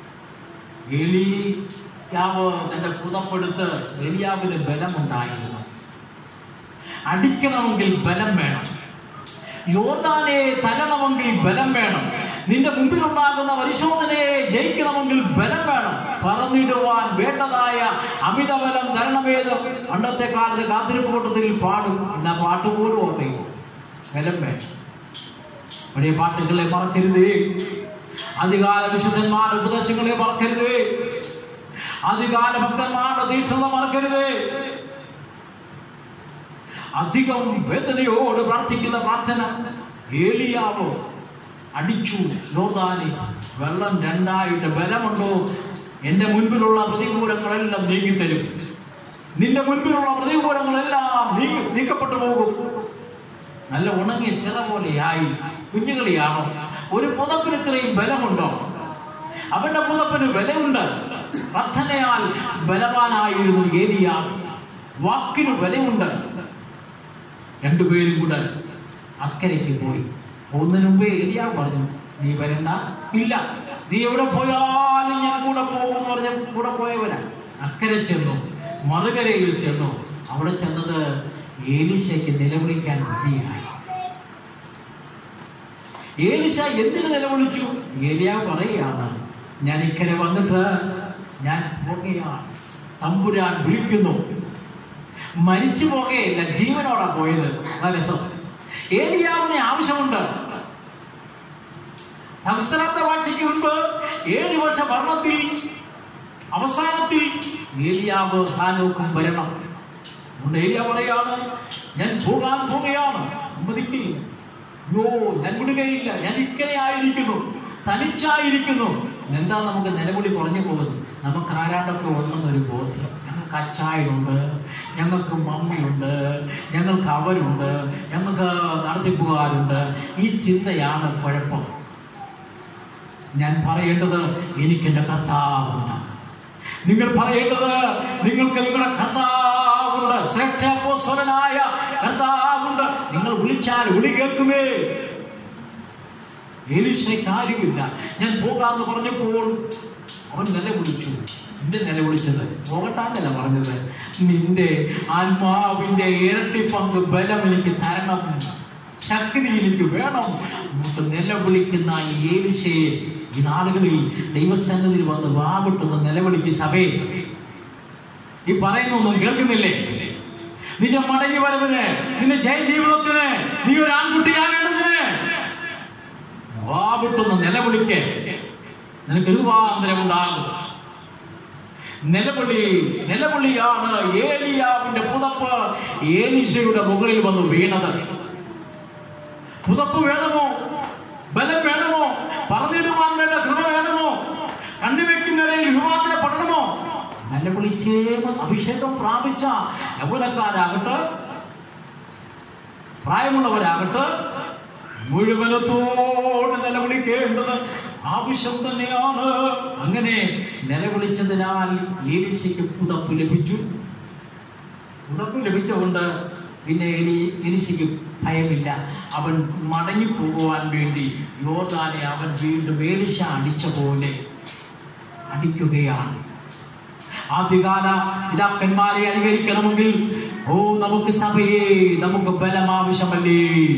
Speaker 2: ഏലിയാവ് തന്റെ പുതപ്പെടുത്ത് ഏലിയാവിന് ബലമുണ്ടായിരുന്നു അടിക്കണമെങ്കിൽ ബലം വേണം യോർദാനെ തല്ലണമെങ്കിൽ ബലം വേണം നിന്റെ മുമ്പിലുണ്ടാകുന്ന പരിശോധനയെ ജയിക്കണമെങ്കിൽ ബലം വേണം പറന്നിടുവാൻ വേണ്ടതായ അമിതബലം തരണമേത് പണ്ടത്തെ കാലത്ത് കാത്തിരിപ്പ് കൂട്ടത്തിൽ പാടും എന്നാ പാട്ട് പോലും ഓർമ്മയില്ല ബലം വേണം പഴയ പാട്ടുകളെ മറക്കരുതേ അധികാര വിശുദ്ധന്മാരുടെ ഉപദേശങ്ങളെ മറക്കരുതേ ആദ്യകാല ഭക്തന്മാരുടെ തീക്ഷ്ണത മറക്കരുതേ അധികം വേദനയോട് പ്രാർത്ഥിക്കുന്ന പ്രാർത്ഥന ഏലിയാവോ അടിച്ചു യോർദാനി വെള്ളം രണ്ടായിട്ട് ബലമുണ്ടോ എന്റെ മുൻപിലുള്ള പ്രതികൂലങ്ങളെല്ലാം നീങ്ങിത്തരും നിന്റെ മുൻപിലുള്ള പ്രതികൂലങ്ങളെല്ലാം നീങ്ങി നീക്കപ്പെട്ടു പോകും നല്ല ഉണങ്ങിയ ചിറ പോലെയായി കുഞ്ഞുകളിയാണോ ഒരു പുതപ്പിന് ഇത്രയും ബലമുണ്ടോ അവന്റെ പുതപ്പിന് ബലമുണ്ട് പ്രാർത്ഥനയാൽ ബലവാനായിരുന്നു ഏലിയ വാക്കിന് ബലമുണ്ട് രണ്ടുപേരും കൂടെ അക്കരയ്ക്ക് പോയി പോകുന്നതിന് മുമ്പേ ഏലിയ പറഞ്ഞു നീ വരണ്ട ഇല്ല നീ എവിടെ പോയാലും ഞാൻ കൂടെ പോകും എന്ന് പറഞ്ഞ കൂടെ പോയവരാ അക്കരെ ചെന്നു മറുകരയിൽ ചെന്നു അവിടെ ചെന്നത് ഏലിശയ്ക്ക് നിലവിളിക്കാൻ മതിയായി ഏലിശ എന്തിനു നിലവിളിച്ചു ഏലിയ പറയുകയാണ് ഞാൻ ഇക്കരെ വന്നിട്ട് ഞാൻ പോകുകയാണ് തമ്പുരാൻ വിളിക്കുന്നു മരിച്ചു പോകുകയില്ല ജീവനോടാ പോയത് അതാ രസം ഏലിയാവിന് ആവശ്യമുണ്ട് സഹസ്രാബ്ദ വാഴ്ചയ്ക്ക് മുൻപ് ഏഴ് വർഷ ഭരണത്തിൽ അവസാനത്തിൽ ഏലിയാവ് ഹാനോക്കും വരണം അതുകൊണ്ട് ഏലിയ പറയാണ് ഞാൻ പോകാൻ പോവുകയാണ് സമ്മതിക്കില്ല യോ ഞാൻ വിടുകയില്ല ഞാൻ ഇക്കനെ ആയിരിക്കുന്നു തനിച്ചായിരിക്കുന്നു എന്താ നമുക്ക് നിലവിളി കുറഞ്ഞു പോകുന്നത് നമുക്ക് ആരാണ്ടൊക്കെ ഉണ്ടെന്നൊരു ബോധ്യം ഞങ്ങൾക്ക് അച്ചായനുണ്ട് ഞങ്ങൾക്ക് മമ്മിയുണ്ട് ഞങ്ങൾക്ക് അവരുണ്ട് ഞങ്ങൾക്ക് നടത്തിപ്പുകാരുണ്ട് ഈ ചിന്തയാണ് കുഴപ്പം ഞാൻ പറയേണ്ടത് എനിക്ക് എന്റെ കർത്താവുണ്ട് നിങ്ങൾ പറയേണ്ടത് നിങ്ങൾക്ക് നിങ്ങളുടെ കർത്താവുണ്ട് ശ്രേഷ്ഠാപോസ്വരനായ കർത്താവുണ്ട് നിങ്ങൾ വിളിച്ചാൽ വിളി കേൾക്കുമേ എലിശയ്ക്ക് കാര്യമില്ല ഞാൻ പോകാന്ന് പറഞ്ഞപ്പോൾ അവൻ നിലവിളിച്ചു നിന്റെ നിലവിളിച്ചത് പോകട്ടാന്നല്ല പറഞ്ഞത് നിന്റെ ആത്മാവിന്റെ ഇരട്ടി പങ്ക് ബലം എനിക്ക് തരണം ശക്തി എനിക്ക് വേണം നമുക്ക് നിലവിളിക്കുന്ന ഈ ഏലിശയെ ഈ നാളുകളിൽ ദൈവസന്നിധിയിൽ വന്ന് വാവിട്ടുന്ന നിലവിളിക്ക് സഭയെ ഈ പറയുന്നൊന്നും കേൾക്കുന്നില്ലേ നിന്റെ മടങ്ങി വരവിന് നിന്റെ ജയ ജീവിതത്തിന് നീ ഒരു ആൺകുട്ടിയാകേണ്ടതിന് വാവിട്ടുന്ന നിലവിളിക്ക് നിനക്ക് രൂപാന്തരം ഉണ്ടാകും നിലവിളി നിലവിളിയാണ് ഏലിയാവിന്റെ പുതപ്പ് ഏലിശയുടെ മുകളിൽ വന്ന് വീണത് പുതപ്പ് വേണമോ ബലം വേണമോ പറഞ്ഞിടുവാൻ വേണ്ട കൃപ വേണമോ കണ്ണുവെക്കുന്നിടയിൽ രൂപാന്തരപ്പെടണമോ നിലവിളിച്ചേ അഭിഷേകം പ്രാപിച്ച യൗവനക്കാരാകട്ടെ പ്രായമുള്ളവരാകട്ടെ മുഴുവനത്തോട് നിലവിളിക്കേണ്ടത് ആവശ്യം തന്നെയാണ് അങ്ങനെ നിലവിളിച്ചതിനാൽ ഏലിശയ്ക്ക് പുതപ്പ് ലഭിച്ചു പുതപ്പ് ലഭിച്ചുകൊണ്ട് പിന്നെ എലി എലിശയ്ക്ക് ഭയമില്ല അവൻ മടങ്ങി പോകുവാൻ വേണ്ടി യോർദാനെ അവൻ വീണ്ടും ഏലിശ അടിച്ച പോലെ അടിക്കുകയാണ് ആദ്യകാല പിതാക്കന്മാരെ അനുകരിക്കണമെങ്കിൽ ഓ നമുക്ക് സഭയെ നമുക്ക് ബലം ആവശ്യമല്ലേ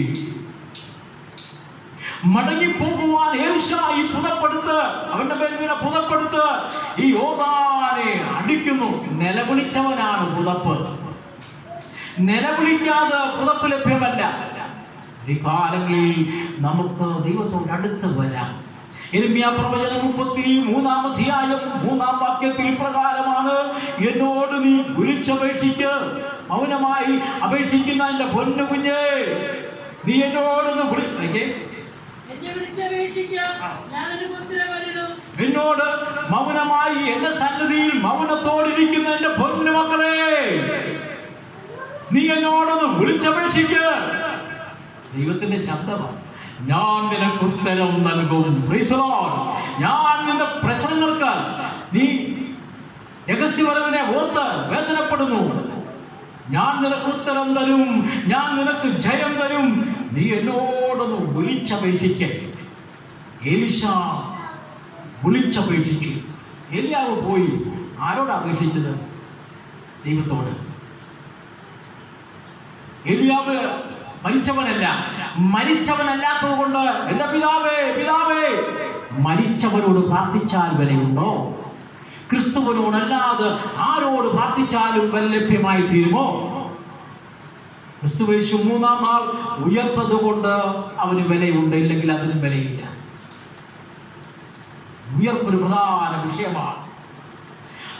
Speaker 2: മടങ്ങി പോകുവാൻ ഏൽഷായി പുതപ്പെടുത്ത് അവന്റെ പേര് വീണ പുതപ്പെടുത്ത് ഈ യോദാനെ അടിക്കുന്നു നിലവിളിച്ചവനാണ് പുതപ്പ് നിലവിളിക്കാതെ പുതപ്പ് ലഭ്യമല്ല ഈ കാലങ്ങളിൽ നമുക്ക് ദൈവത്തോട് അടുത്ത് വരാം എരുമ്യ പ്രവചനം മുപ്പത്തി മൂന്നാം അധ്യായം മൂന്നാം വാക്യത്തിൽ പ്രകാരമാണ് എന്നോട് നീ വിളിച്ചപേക്ഷിക്ക് മൗനമായി അപേക്ഷിക്കുന്ന എന്റെ പൊന്നു കുഞ്ഞേ നീ എന്നോടൊന്ന് വിളി അയ്യേ,
Speaker 3: എന്നെ വിളിച്ചപേക്ഷിക്കാം ഞാൻ ഒരു ഉത്തരവരുളും
Speaker 2: നിന്നോട് മൗനമായി എന്റെ സന്നിധിയിൽ മൗനത്തോടിരിക്കുന്ന എന്റെ പൊന്നു മക്കളെ നീ എന്നോടൊന്ന് വിളിച്ചപേക്ഷിക്ക് ദൈവത്തിന്റെ ശബ്ദമാണ് ഞാൻ നിനക്ക് ഉത്തരം നൽകും Praise the Lord. ഞാൻ നിന്റെ പ്രശ്നങ്ങൾക്ക് നീ രഹസ്യപരവനെ ഓർത്ത് വേദനപ്പെടുന്നു ഞാൻ നിനക്ക് ഉത്തരം തരും ഞാൻ നിനക്ക് ജയം തരും നീ എന്നോടൊന്ന് വിളിച്ചപേക്ഷിക്ക എലിശ വിളിച്ചപേക്ഷിച്ചു എലിയാവ് പോയി ആരോട് അപേക്ഷിച്ചത് ദൈവത്തോട് എലിയാവ് മരിച്ചവനല്ല മരിച്ചവനല്ലാത്തത് കൊണ്ട് എന്റെ പിതാവേ പിതാവേ മരിച്ചവരോട് പ്രാർത്ഥിച്ചാൽ വിലയുണ്ടോ ക്രിസ്തുവിനോടല്ലാതെ ആരോട് പ്രാർത്ഥിച്ചാലും വില ലഭ്യമായി തീരുമോ ക്രിസ്തുവേശു മൂന്നാം നാൾ ഉയർത്തത് കൊണ്ട് അവന് വിലയുണ്ട് ഇല്ലെങ്കിൽ അതിന് വിലയില്ല ഉയർപ്പൊരു പ്രധാന വിഷയമാണ്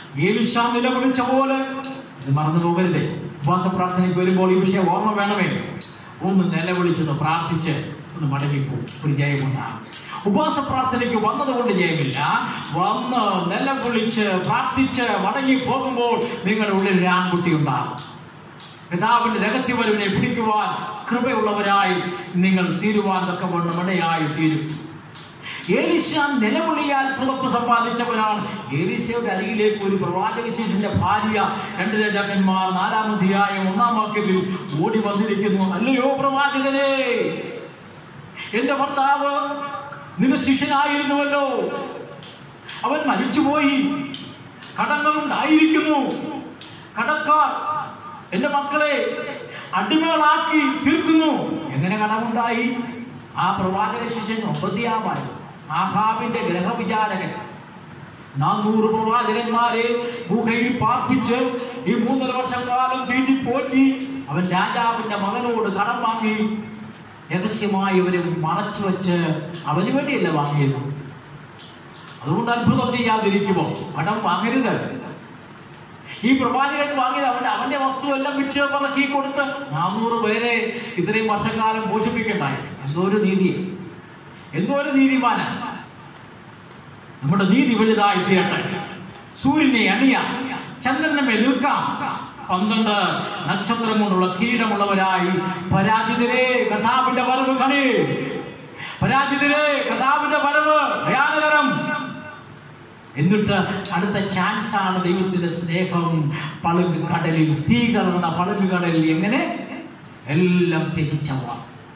Speaker 2: ഏലിശ നിലവിളിച്ച പോലെ ഇത് മറന്നു പോകരുത് ഉപവാസ പ്രാർത്ഥനയ്ക്ക് വരുമ്പോൾ ഈ വിഷയം ഓർമ്മ വേണമേ ഒന്ന് നിലവിളിച്ചൊന്ന് പ്രാർത്ഥിച്ച് ഒന്ന് മടങ്ങിപ്പോ ഒരു ജയമുണ്ടാകും ഉപവാസ പ്രാർത്ഥനയ്ക്ക് വന്നതുകൊണ്ട് ജയമില്ല വന്ന് നിലവിളിച്ച് പ്രാർത്ഥിച്ച് മടങ്ങി പോകുമ്പോൾ നിങ്ങളുടെ ഉള്ളിൽ ഒരു ആൺകുട്ടി ഉണ്ടാകും പിതാവിന്റെ രഹസ്യവരവിനെ പിടിക്കുവാൻ കൃപയുള്ളവരായി നിങ്ങൾ തീരുവാൻ തക്കവണ്ണം ഇടയായി തീരും ഏലിശ നിലവിളിയാൽ പുറപ്പ് സമ്പാദിച്ചവനാണ് ഏലിശയുടെ അരികിലേക്ക് ഒരു പ്രവാചക ശിശുവിന്റെ ഭാര്യ രണ്ട് രാജാക്കന്മാർ നാലാം അധ്യായം ഒന്നാം വാക്യത്തിൽ ഓടി വന്നിരിക്കുന്നു അല്ലയോ പ്രവാചകനെ എന്റെ ഭർത്താവ് നിന്റെ ശിഷ്യനായിരുന്നുവല്ലോ അവൻ മരിച്ചുപോയി കടങ്ങളുണ്ടായിരിക്കുന്നു കടക്കാർ എന്റെ മക്കളെ അടിമകളാക്കി തീർക്കുന്നു എങ്ങനെ കടമുണ്ടായി ആ പ്രവാചക ശിഷ്യൻ ഒമ്പതിയാമായി ആഹാബിന്റെ ഗ്രഹവിചാരകൻ നാനൂറ് പ്രവാചകന്മാരെ ഗുഹയിൽ പാർപ്പിച്ച് ഈ മൂന്നര വർഷക്കാലം തീണ്ടി പോറ്റി അവൻ രാജാവിന്റെ മകനോട് കടം വാങ്ങി രഹസ്യമായി ഇവരെ മറച്ചു വെച്ച് അവന് വേണ്ടിയല്ല വാങ്ങിയത് അതുകൊണ്ട് അത്ഭുതം ചെയ്യാതിരിക്കുമോ കടം വാങ്ങരുത് ഈ പ്രവാചകൻ വാങ്ങിയത് അവന്റെ അവന്റെ വസ്തു എല്ലാം വിറ്റ് പറക്കി കൊടുത്ത് നാനൂറ് പേരെ ഇത്രയും വർഷക്കാലം പോഷിപ്പിക്കണ്ടായി എന്തോ ഒരു നീതി എന്തോ ഒരു നീതിമാന നമ്മുടെ നീതി വലുതായി തീരട്ടെ സൂര്യനെ അണിയാം ചന്ദ്രനെ മേൽ നിൽക്കാം പന്ത്രണ്ട് നക്ഷത്രം കൊണ്ടുള്ള കിരീടമുള്ളവരായി പരാജിതരെ കഥാവിന്റെ വരവ് കണി പരാജിതരെ കഥാവിന്റെ വരവ് ഭയാനകരം എന്നിട്ട് അടുത്ത ചാൻസ് ആണ് ദൈവത്തിന്റെ സ്നേഹം പളുങ്ക് കടലിൽ തീ കലർന്ന പളുങ്ക് കടലിൽ എങ്ങനെ എല്ലാം ത്യജിച്ചവർ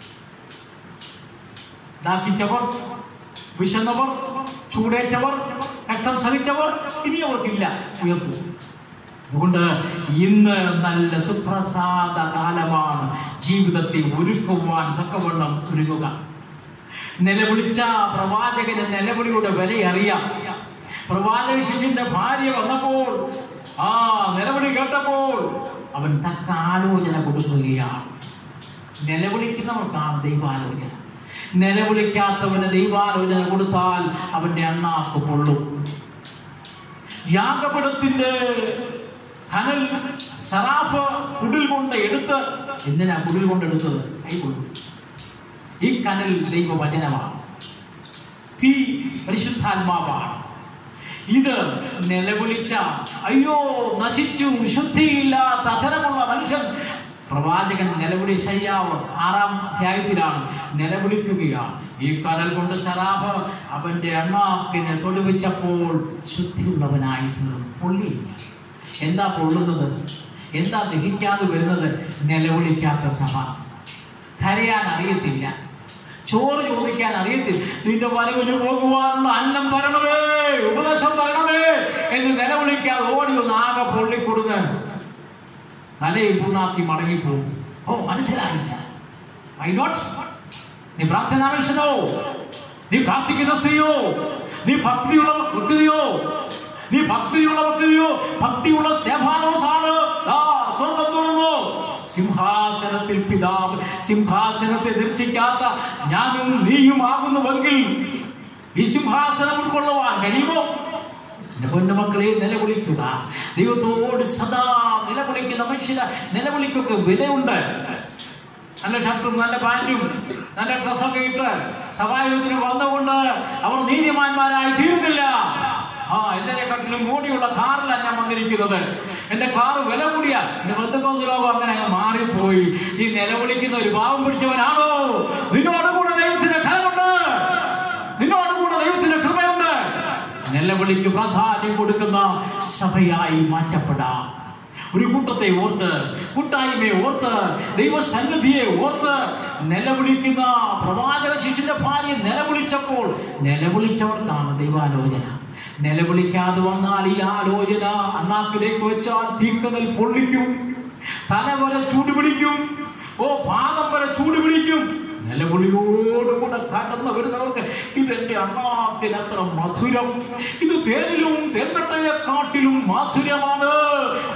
Speaker 2: ദാഹിച്ചവർ വിശന്നവർ ചൂടേറ്റവർ കഷ്ടം സഹിച്ചവർ ഇനി അവർക്കില്ല ഉയർന്നു അതുകൊണ്ട് ഇന്ന് നല്ല സുപ്രസാദ കാലമാണ് ജീവിതത്തെ ഒരുക്കുവാൻ തക്കവണ്ണം ഒരുങ്ങുക നിലവിളിച്ച പ്രവാചകന് നിലവിളിയുടെ വില അറിയാം പ്രവാചക ശിഷ്യന്റെ ഭാര്യ വന്നപ്പോൾ ആ നിലവിളി കേട്ടപ്പോൾ അവൻ തക്ക ആലോചന കൊടുക്കുകയാണ് നിലവിളിക്കുന്നവർക്കാണ് ദൈവാലോചന നിലവിളിക്കാത്തവന് ദൈവാലോചന കൊടുത്താൽ അവന്റെ അണ്ണാക്ക് പൊള്ളും യാഗപടത്തിന്റെ കനൽ സറാഫ് കുടിൽ കൊണ്ട് എടുത്ത് എന്തിനാ കുടിൽ കൊണ്ട് എടുത്തത് കൈ കൊണ്ടു ഈ കനൽ ദൈവവചനമാണ് തീ പരിശുദ്ധാത്മാവാണ് ഇത് നിലവിളിച്ച അയ്യോ നശിച്ചു ശുദ്ധിയില്ലാത്ത അധരമുള്ള മനുഷ്യൻ പ്രവാചകൻ നിലവിളി ശയ്യാവ് ആറാം അധ്യായത്തിലാണ് നിലവിളിക്കുകയാണ് ഈ കടൽ കൊണ്ട് ശരാബ് അവന്റെ അണ്ണാക്കിനെ തൊടുവിച്ചപ്പോൾ ശുദ്ധിയുള്ളവനായി തീർന്നു പൊള്ളിയില്ല എന്താ പൊള്ളുന്നത് എന്താ ദഹിക്കാതെ വരുന്നത് നിലവിളിക്കാത്ത സഭ കരയാൻ അറിയത്തില്ല ചോറ് ചോദിക്കാൻ അറിയത്തില്ല നിന്റെ വരവിന് പോകുവാനുള്ള അന്നം തരണമേ ഉപദേശം തരണമേ എന്ന് നിലവിളിക്കാതെ ഓടി ഒന്ന് ആകെ പൊള്ളിക്കൊടുന്ന് തലയിൽ പുണ്ണാക്കി മടങ്ങിപ്പോകും ഓ മനസ്സിലായില്ല ഐ നോട്ട് നീ പ്രാർത്ഥനാ മനുഷ്യനോ നീ പ്രാർത്ഥിക്കുന്ന സ്ത്രീയോ നീ ഭക്തിയുള്ള വ്യക്തിയോ നീ ഭക്തിയുള്ള വ്യക്തിയോ ഭക്തിയുള്ള സ്തേഫാനോസാണ് ദാ സ്വർഗം തുറന്നു സിംഹാസനത്തിൽ പിതാവ് സിംഹാസനത്തെ ദർശിക്കാത്ത ഞാനും നീയും ആകുന്നുവെങ്കിൽ ഈ സിംഹാസനം ഉൾക്കൊള്ളുവാൻ കഴിയുമോ എന്റെ പൊന്നുമക്കളെ നിലവിളിക്കുക ദൈവത്തോട് സദാ നിലവിളിക്കുന്ന മനുഷ്യന് നിലവിളിക്കൊക്കെ വിലയുണ്ട് നല്ല ഷർട്ടും നല്ല പാൻറ്റും നല്ല ഡ്രസ്സൊക്കെ ഇട്ട് സഭായോഗത്തിന് വന്നുകൊണ്ട് അവർ നീതിമാന്മാരായി തീരുന്നില്ല ആ എന്തിനെക്കാട്ടിലും മൂടിയുള്ള കാറിലാണ് ഞാൻ വന്നിരിക്കുന്നത് എന്റെ കാറ് വില കൂടിയ എന്റെ ബന്ധുക്കോസ് ലോകം അങ്ങനെ അങ്ങ് മാറിപ്പോയി ഈ നിലവിളിക്കുന്ന ഒരു പാവം പിടിച്ചവനാണോ നിന്നോട് കൂടെ ദൈവത്തിന്റെ ഫലമുണ്ട് നിന്നോട് കൂടെ ദൈവത്തിന്റെ കൃപയുണ്ട് നിലവിളിക്ക് പ്രാധാന്യം കൊടുക്കുന്ന സഭയായി മാറ്റപ്പെടാം ഒരു കൂട്ടത്തെ ഓർത്ത് കൂട്ടായ്മയെ ഓർത്ത് ദൈവസന്നിധിയെ ഓർത്ത് നിലവിളിക്കുന്ന പ്രവാചക ശിശുവിന്റെ ഭാര്യ നിലവിളിച്ചപ്പോൾ നിലവിളിച്ചവർക്കാണ് ദൈവാലോചന നിലവിളിക്കാതെ വന്നാൽ ഈ ആലോചന അണ്ണാക്കിലേക്ക് വെച്ചാൽ തീക്കനൽ പൊള്ളിക്കും തല വരെ ചൂടുപിടിക്കും ഓ പാദം വരെ ചൂടുപിടിക്കും നിലവിളിയോടുകൂടെ കടന്നു വരുന്നവർക്ക് ഇതെന്റെ അണ്ണാത്തിന് അത്ര മധുരം ഇത് തേനിലും തേന്തട്ടയെക്കാട്ടിലും മാധുര്യമാണ്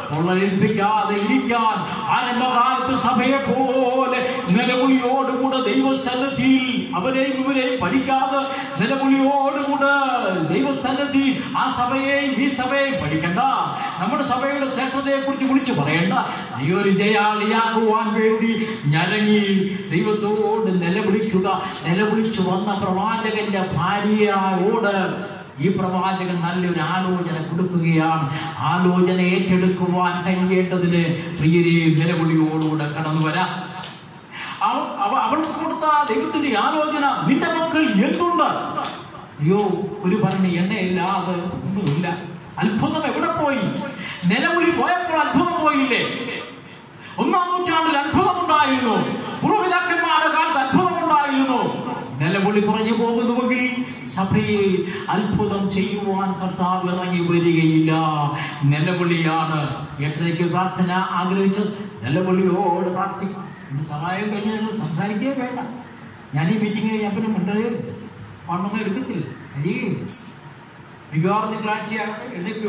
Speaker 2: പൊള്ളലേൽപ്പിക്കാതെ ഇരിക്കാൻ ആരംഭകാലത്ത് സഭയെ പോലെ നിലവിളിയോടുകൂടെ ദൈവസന്നിധിയിൽ അവരെയും ഇവരെയും പഠിക്കാതെ നിലവിളിയോടുകൂടെ ദൈവസന്നിധി ആ സഭയെയും ഈ സഭയെയും പഠിക്കണ്ട നമ്മുടെ സഭയുടെ ശ്രേഷ്ഠതയെ കുറിച്ച് വിളിച്ചു പറയണ്ട നീ ഒരു ജയാളിയാകുവാൻ വേണ്ടി ഞരങ്ങി ദൈവത്തോട് നിലവിളിക്കുക നിലവിളിച്ചു വന്ന പ്രവാചകന്റെ ഭാര്യയോട് ഈ പ്രവാചകൻ നല്ലൊരു ആലോചന കൊടുക്കുകയാണ് ആലോചന ഏറ്റെടുക്കുവാൻ കഴിയേണ്ടതിന് പ്രിയരെ നിലവിളിയോടുകൂടെ കടന്നു വരാം അവൾ അവ- അവൾക്ക് കൊടുത്ത ആ ദൈവത്തിന്റെ ആലോചന നിന്റെ മക്കൾ എന്തുണ്ട് അയ്യോ ഒരു ഭരണി എണ്ണയില്ലാതെ ഒന്നുമില്ല അത്ഭുതം എവിടെ പോയി നിലവിളി പോയപ്പോൾ അത്ഭുതം പോയില്ലേ ഒന്നാം നൂറ്റാണ്ടിൽ അത്ഭുതമുണ്ടായിരുന്നു പൂർവ്വപിതാക്കന്മാരുടെ കാലത്ത് അത്ഭുതമുണ്ടായിരുന്നു നിലവിളി കുറഞ്ഞു പോകുന്നുവെങ്കിൽ സഭയിൽ അത്ഭുതം ചെയ്യുവാൻ കർത്താവ് ഇറങ്ങി വരികയില്ല നിലവിളിയാണ് എട്ടരയ്ക്ക് പ്രാർത്ഥന ആഗ്രഹിച്ചത് നിലവിളിയോട് പ്രാർത്ഥിക്കും ഇന്ന് സഹായം കഴിഞ്ഞ് നിങ്ങൾ സംസാരിക്കേ വേണ്ട ഞാൻ ഈ മീറ്റിംഗ് കഴിഞ്ഞാൽ പിന്നെ മിണ്ടതേ പണ്ടൊന്നും എടുക്കത്തില്ല കഴിയും മിക്കവാറും തിങ്കളാഴ്ച എഴുന്നേക്കൂ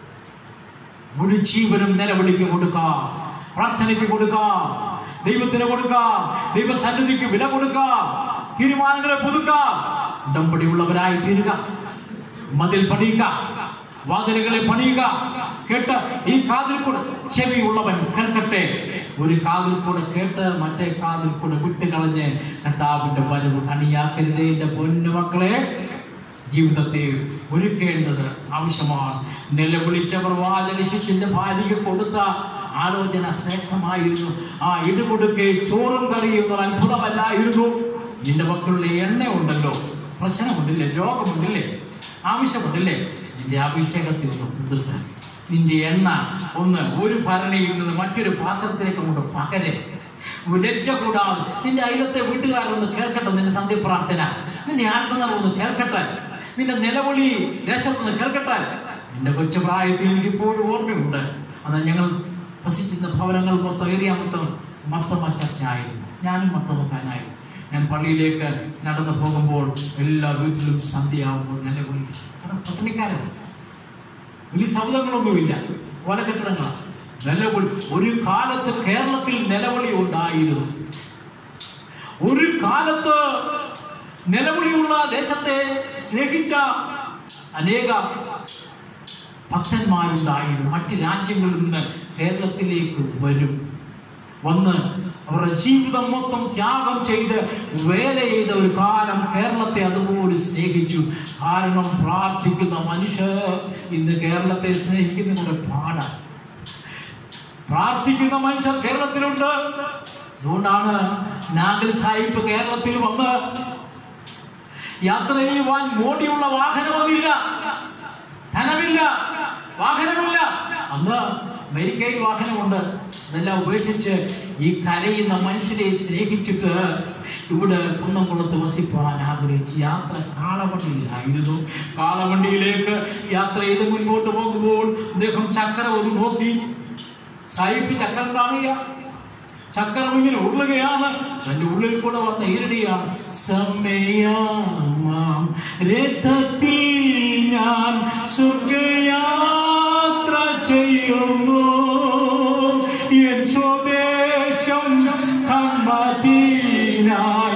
Speaker 2: മുഴു ജീവനും നിലവിളിക്ക് കൊടുക്കാം പ്രാർത്ഥനയ്ക്ക് കൊടുക്കാം ദൈവത്തിന് കൊടുക്കാം ദൈവസന്നിധിക്ക് വില കൊടുക്കാം തീരുമാനങ്ങളെ പുതുക്കാം ഉടമ്പടിയുള്ളവരായി തീരുക മതിൽ പണിയുക വാതിലുകളെ പണിയുക കേട്ട് ഈ കാതിൽ കൂടെ ചെവിയുള്ളവൻ കേൾക്കട്ടെ ഒരു കാതിൽ കൂടെ കേട്ട് മറ്റേ കാതിൽ കൂടെ വിട്ടുകളഞ്ഞ് കർത്താവിന്റെ വരവ് കണിയാക്കരുതേ എന്റെ പൊന്നു മക്കളെ ജീവിതത്തെ ഒരുക്കേണ്ടത് ആവശ്യമാണ് നിലവിളിച്ച പ്രവാചക ശിഷ്യന്റെ ഭാര്യയ്ക്ക് കൊടുത്ത ആലോചന ശ്രേഷ്ഠമായിരുന്നു ആ ഇടുകൊടുക്കെ ചോറും കറിയും ഒരു അത്ഭുതമല്ലായിരുന്നു നിന്റെ മക്കളുടെ എണ്ണ ഉണ്ടല്ലോ പ്രശ്നമുണ്ടില്ലേ രോഗമുണ്ടില്ലേ ആവശ്യമുണ്ടില്ലേ നിന്റെ അഭിഷേകത്തിൽ ഒന്ന് പുതുക്കുക നിന്റെ എണ്ണ ഒന്ന് ഒരു ഭരണിയിൽ നിന്ന് മറ്റൊരു പാത്രത്തിലേക്ക് കൊണ്ട് പകരെ ലജ്ജ കൂടാതെ നിന്റെ അയലത്തെ വീട്ടുകാരൊന്ന് കേൾക്കട്ടെ നിന്റെ സന്ധ്യ പ്രാർത്ഥന നിന്റെ ആത്മനിറവൊന്ന് കേൾക്കട്ടെ നിന്റെ നിലവിളി ദേശത്തൊന്ന് കേൾക്കട്ടെ നിന്റെ കൊച്ചു പ്രായത്തിൽ എനിക്ക് ഇപ്പോഴും ഓർമ്മയുണ്ട് അന്ന് ഞങ്ങൾ വസിച്ചിരുന്ന ഭവനങ്ങൾ മൊത്തം ഏരിയ മൊത്തം മൊത്തം ചർച്ചയായിരുന്നു ഞാനും മൊത്തമക്കാനായി ഞാൻ പള്ളിയിലേക്ക് നടന്നു പോകുമ്പോൾ എല്ലാ വീട്ടിലും സന്ധ്യയാകുമ്പോൾ നിലവിളി കാരണം പട്ടിണിക്കാരാണ് വലിയ സൗദങ്ങളൊന്നുമില്ല ഓല കെട്ടിടങ്ങളാണ് നിലവിളി ഒരു കാലത്ത് കേരളത്തിൽ നിലവിളി ഉണ്ടായിരുന്നു ഒരു കാലത്ത് നിലവിളിയുള്ള ദേശത്തെ സ്നേഹിച്ച അനേക ഭക്തന്മാരുണ്ടായിരുന്നു മറ്റ് രാജ്യങ്ങളിൽ നിന്ന് കേരളത്തിലേക്ക് വരും വന്ന് അവരുടെ ജീവിതം മൊത്തം ത്യാഗം ചെയ്ത് വേല ചെയ്ത ഒരു കാലം കേരളത്തെ അതുപോലെ സ്നേഹിച്ചു കാരണം പ്രാർത്ഥിക്കുന്ന മനുഷ്യർ ഇന്ന് കേരളത്തെ സ്നേഹിക്കുന്നതിലൂടെ പാടാണ് പ്രാർത്ഥിക്കുന്ന മനുഷ്യർ കേരളത്തിലുണ്ട് അതുകൊണ്ടാണ് നാഗൽ സാഹിബ് കേരളത്തിൽ വന്ന് യാത്ര ചെയ്യുവാൻ മോടിയുള്ള വാഹനമൊന്നുമില്ല ധനമില്ല വാഹനമില്ല അന്ന് അമേരിക്കയിൽ വാഹനമുണ്ട് അതെല്ലാം ഉപേക്ഷിച്ച് ഈ കരയുന്ന മനുഷ്യരെ സ്നേഹിച്ചിട്ട് ഇവിടെ കുന്നംകുളത്ത് വസിപ്പാൻ ആഗ്രഹിച്ച് യാത്ര കാളവണ്ടിയിലായിരുന്നു കാളവണ്ടിയിലേക്ക് യാത്ര ചെയ്ത് മുൻപോട്ട് പോകുമ്പോൾ അദ്ദേഹം ചക്രം ഒന്ന് നോക്കി സായിപ്പ് ചക്രം കാണുക ചക്രം ഇങ്ങനെ ഉരുളുകയാണ് തന്റെ ഉള്ളിൽ കൂടെ വന്ന ഇരടിയാണ് സമയമാം രഥത്തിൽ ഞാൻ സുഖയാത്ര ചെയ്യുന്നു എൻ സ്വദേശം കമ്മതീനായി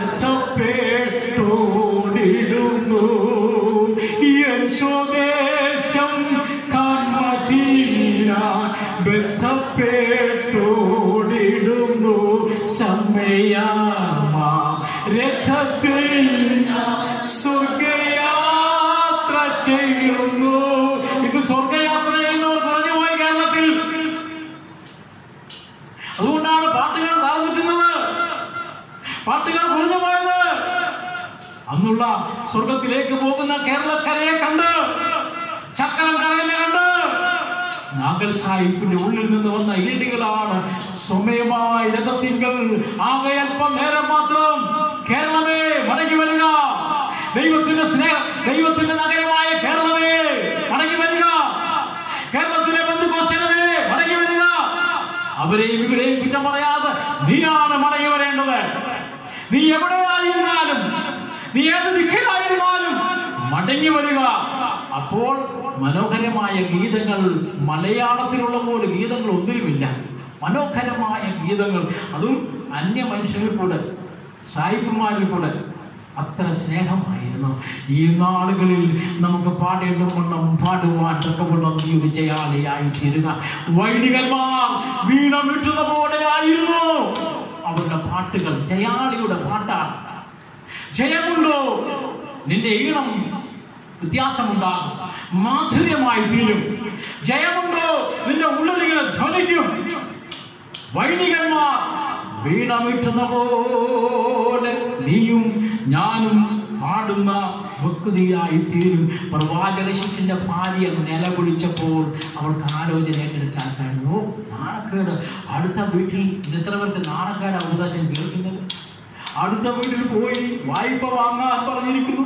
Speaker 2: ബന്ധപ്പെട്ടോടിടുന്നു എൻ സ്വദേശം കമ്മതീനായി ബന്ധപ്പെട്ടോടിടുന്നു സമയമാ രഥത്തിൽ സ്വർഗയാത്ര ചെയ്യുന്നു ഇത് സ്വർഗയാത്ര ചെയ്യുന്നവർ പറഞ്ഞു പോയി കേരളത്തിൽ അതുകൊണ്ടാണ് പാട്ടുകൾ താമസിക്കുന്നത് പാട്ടുകൾ കുറഞ്ഞു പോയത് അന്നുള്ള സ്വർഗത്തിലേക്ക് പോകുന്ന കേരളക്കരയെ കണ്ട് ചക്രം കടലിനെ കണ്ട് നാഗൽ സാഹിബിന്റെ ഉള്ളിൽ നിന്ന് വന്ന ഈടികളാണ് സ്വമയമായ രഥത്തിങ്കൾ ആകെ അല്പം നേരം മാത്രം കേരളമേ മടങ്ങി വരിക ദൈവത്തിന്റെ സ്നേഹം ദൈവത്തിന്റെ നഗരമായ കേരളമേ മടങ്ങി വരിക കേരളത്തിലെ ബന്ധുക്കോസ്റ്റലമേ മടങ്ങി വരിക അവരെയും ഇവരെയും കുറ്റം പറയാതെ നീയാണ് മടങ്ങി വരേണ്ടത് നീ എവിടെയായിരുന്നാലും നീ ഏത് ദിക്കിലായിരുന്നാലും മടങ്ങി വരിക അപ്പോൾ മനോഹരമായ ഗീതങ്ങൾ മലയാളത്തിലുള്ള പോലെ ഗീതങ്ങൾ ഒന്നിലുമില്ല മനോഹരമായ ഗീതങ്ങൾ അതും അന്യ മനുഷ്യരിൽ കൂടെ സായിപ്പുമാരിൽ കൂടെ അത്ര സ്നേഹമായിരുന്നു ഈ നാളുകളിൽ നമുക്ക് പാടേണ്ട വണ്ണം പാടുവാൻ തക്കവണ്ണം നീ ഒരു ജയാളിയായി തീരുക വൈദികന്മാർ വീണ വിട്ടുന്ന പോലെയായിരുന്നു അവരുടെ പാട്ടുകൾ ജയാളിയുടെ പാട്ടാണ് ജയമുണ്ടോ നിന്റെ ഈണം വ്യത്യാസമുണ്ടാകും മാധുര്യമായി തീരും ജയമുണ്ടോ നിന്റെ ഉള്ളിലിങ്ങനെ ധ്വനിക്കും വൈദികന്മാർ വീണമിട്ടുന്ന പോലെ നീയും ഞാനും പാടുന്ന ഭക്തിയായി തീരും പ്രവാചക ശിഷ്യന്റെ ഭാര്യ നിലവിളിച്ചപ്പോൾ അവൾക്ക് ആലോചന ഏറ്റെടുക്കാൻ കഴിഞ്ഞു ഓ, നാണക്കേട് അടുത്ത വീട്ടിൽ ഇത് എത്ര പേർക്ക് നാണക്കേട് അവകാശം കേൾക്കുന്നത് അടുത്ത വീട്ടിൽ പോയി വായ്പ വാങ്ങാൻ പറഞ്ഞിരിക്കുന്നു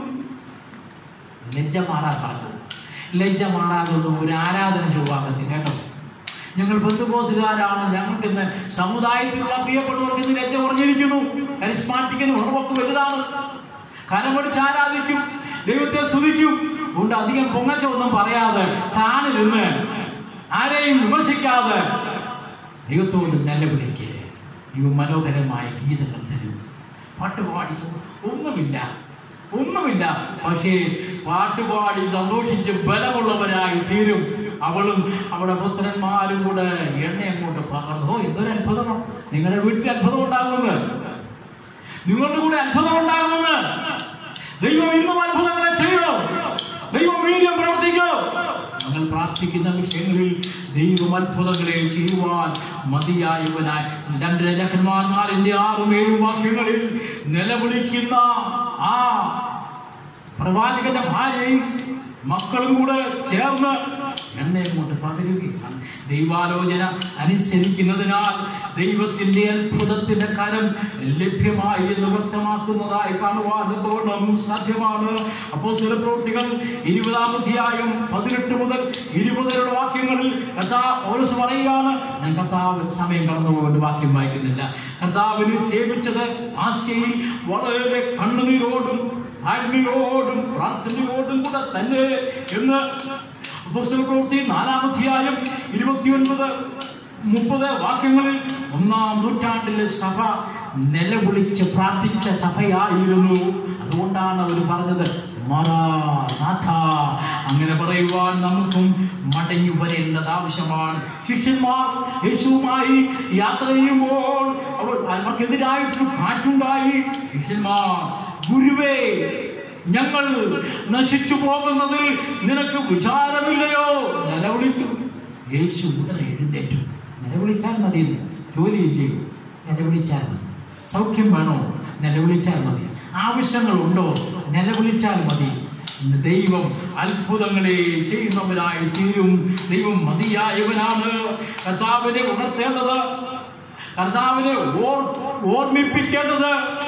Speaker 2: ലജ്ജ മാറാൻ പറഞ്ഞത് ലജ്ജ മാറാതൊന്നും ഒരു ആരാധന ചൊവ്വാക്കത്തി കേട്ടോ ഞങ്ങൾ ബന്ധുബോസുകാരാണ് ഞങ്ങൾക്ക് ഇന്ന് സമുദായത്തിലുള്ള പ്രിയപ്പെട്ടവർക്ക് ഇന്ന് ലജ്ജ കുറഞ്ഞിരിക്കുന്നു കരിസ്മാറ്റിക്കിന് ഉറവൊക്കെ വലുതാണ് കരമടിച്ച് ആരാധിക്കും ദൈവത്തെ സ്തുതിക്കും അതുകൊണ്ട് അധികം പൊങ്ങച്ച ഒന്നും പറയാതെ താനിരുന്ന് ആരെയും വിമർശിക്കാതെ ദൈവത്തോട് നിലവിളിക്ക് ഇവ മനോഹരമായ ഗീതങ്ങൾ തരും പാട്ടുപാടി സ- ഒന്നുമില്ല ഒന്നുമില്ല പക്ഷേ പാട്ടുപാടി സന്തോഷിച്ച് ബലമുള്ളവരായി തീരും അവളും അവളുടെ പുത്രന്മാരും കൂടെ എണ്ണ അങ്ങോട്ട് പകർന്നു ഓ എന്തൊരു അത്ഭുതമാണ് നിങ്ങളുടെ വീട്ടിൽ അത്ഭുതം ഉണ്ടാകുമെന്ന് നിങ്ങളുടെ കൂടെ അത്ഭുതം ഉണ്ടാകുമെന്ന് ദൈവം ഇന്നും അത്ഭുതങ്ങളെ ചെയ്യോ ദൈവം വീര്യം പ്രവർത്തിക്കോ നിങ്ങൾ പ്രാർത്ഥിക്കുന്ന വിഷയങ്ങളിൽ ദൈവം അത്ഭുതങ്ങളെ ചെയ്യുവാൻ മതിയായവനായി രണ്ട് രജക്കന്മാർ നാലിന്റെ ആറും ഏഴും വാക്യങ്ങളിൽ നിലവിളിക്കുന്ന ആ പ്രവാചകന്റെ ഭാര്യയും മക്കളും കൂടെ ചേർന്ന് എണ്ണയെ കൊണ്ട് പകരുകയാണ് ദൈവാലോചന അനുസരിക്കുന്നതിനാൽ ദൈവത്തിന്റെ അത്ഭുതത്തിന്റെ കരം ലഭ്യമായി എന്ന് വ്യക്തമാക്കുന്നതായി കാണുവാൻ തോന്നും സാധ്യമാണ് അപ്പോ ചില പ്രവൃത്തികൾ ഇരുപതാം അധ്യായം പതിനെട്ട് മുതൽ ഇരുപതിലുള്ള വാക്യങ്ങളിൽ കർത്താവ് പൗലോസ് പറയുകയാണ് ഞാൻ കർത്താവ് സമയം കടന്നുപോകൊണ്ട് വാക്യം വായിക്കുന്നില്ല കർത്താവിനെ സേവിച്ചത് ആശയിൽ വളരെ കണ്ണുനീരോടും താഴ്മയോടും പ്രാർത്ഥനയോടും കൂടെ തന്നെ എന്ന് അപ്പോസ്തല പ്രവൃത്തി നാലാമധ്യായം ഇരുപത്തിയൊൻപത് മുപ്പത് വാക്യങ്ങളിൽ ഒന്നാം നൂറ്റാണ്ടിലെ സഭ നിലവിളിച്ച് പ്രാർത്ഥിച്ച സഭയായിരുന്നു അതുകൊണ്ടാണ് അവർ പറഞ്ഞത് മറാനാഥ അങ്ങനെ പറയുവാൻ നമുക്കും മടങ്ങി വരേണ്ടത് ആവശ്യമാണ് ശിഷ്യന്മാർ യേശുവുമായി യാത്ര ചെയ്യുമ്പോൾ അവർ അവർക്കെതിരായിട്ട് കാറ്റുണ്ടായി ശിഷ്യന്മാർ ഗുരുവേ ഞങ്ങൾ നശിച്ചു പോകുന്നതിൽ നിനക്ക് വിചാരമില്ലയോ നിലവിളിച്ചു യേശു ഉടനെ എഴുന്നേറ്റു നിലവിളിച്ചാൽ മതി എന്ന്. ജോലിയില്ലയോ നിലവിളിച്ചാൽ മതി സൗഖ്യം വേണോ നിലവിളിച്ചാൽ മതി ആവശ്യങ്ങളുണ്ടോ നിലവിളിച്ചാൽ മതി ഇന്ന് ദൈവം അത്ഭുതങ്ങളെ ചെയ്യുന്നവനായി തീരും ദൈവം മതിയായവനാണ് കർത്താവിനെ ഉണർത്തേണ്ടത് കർത്താവിനെ ഓർ ഓർമ്മിപ്പിക്കേണ്ടത്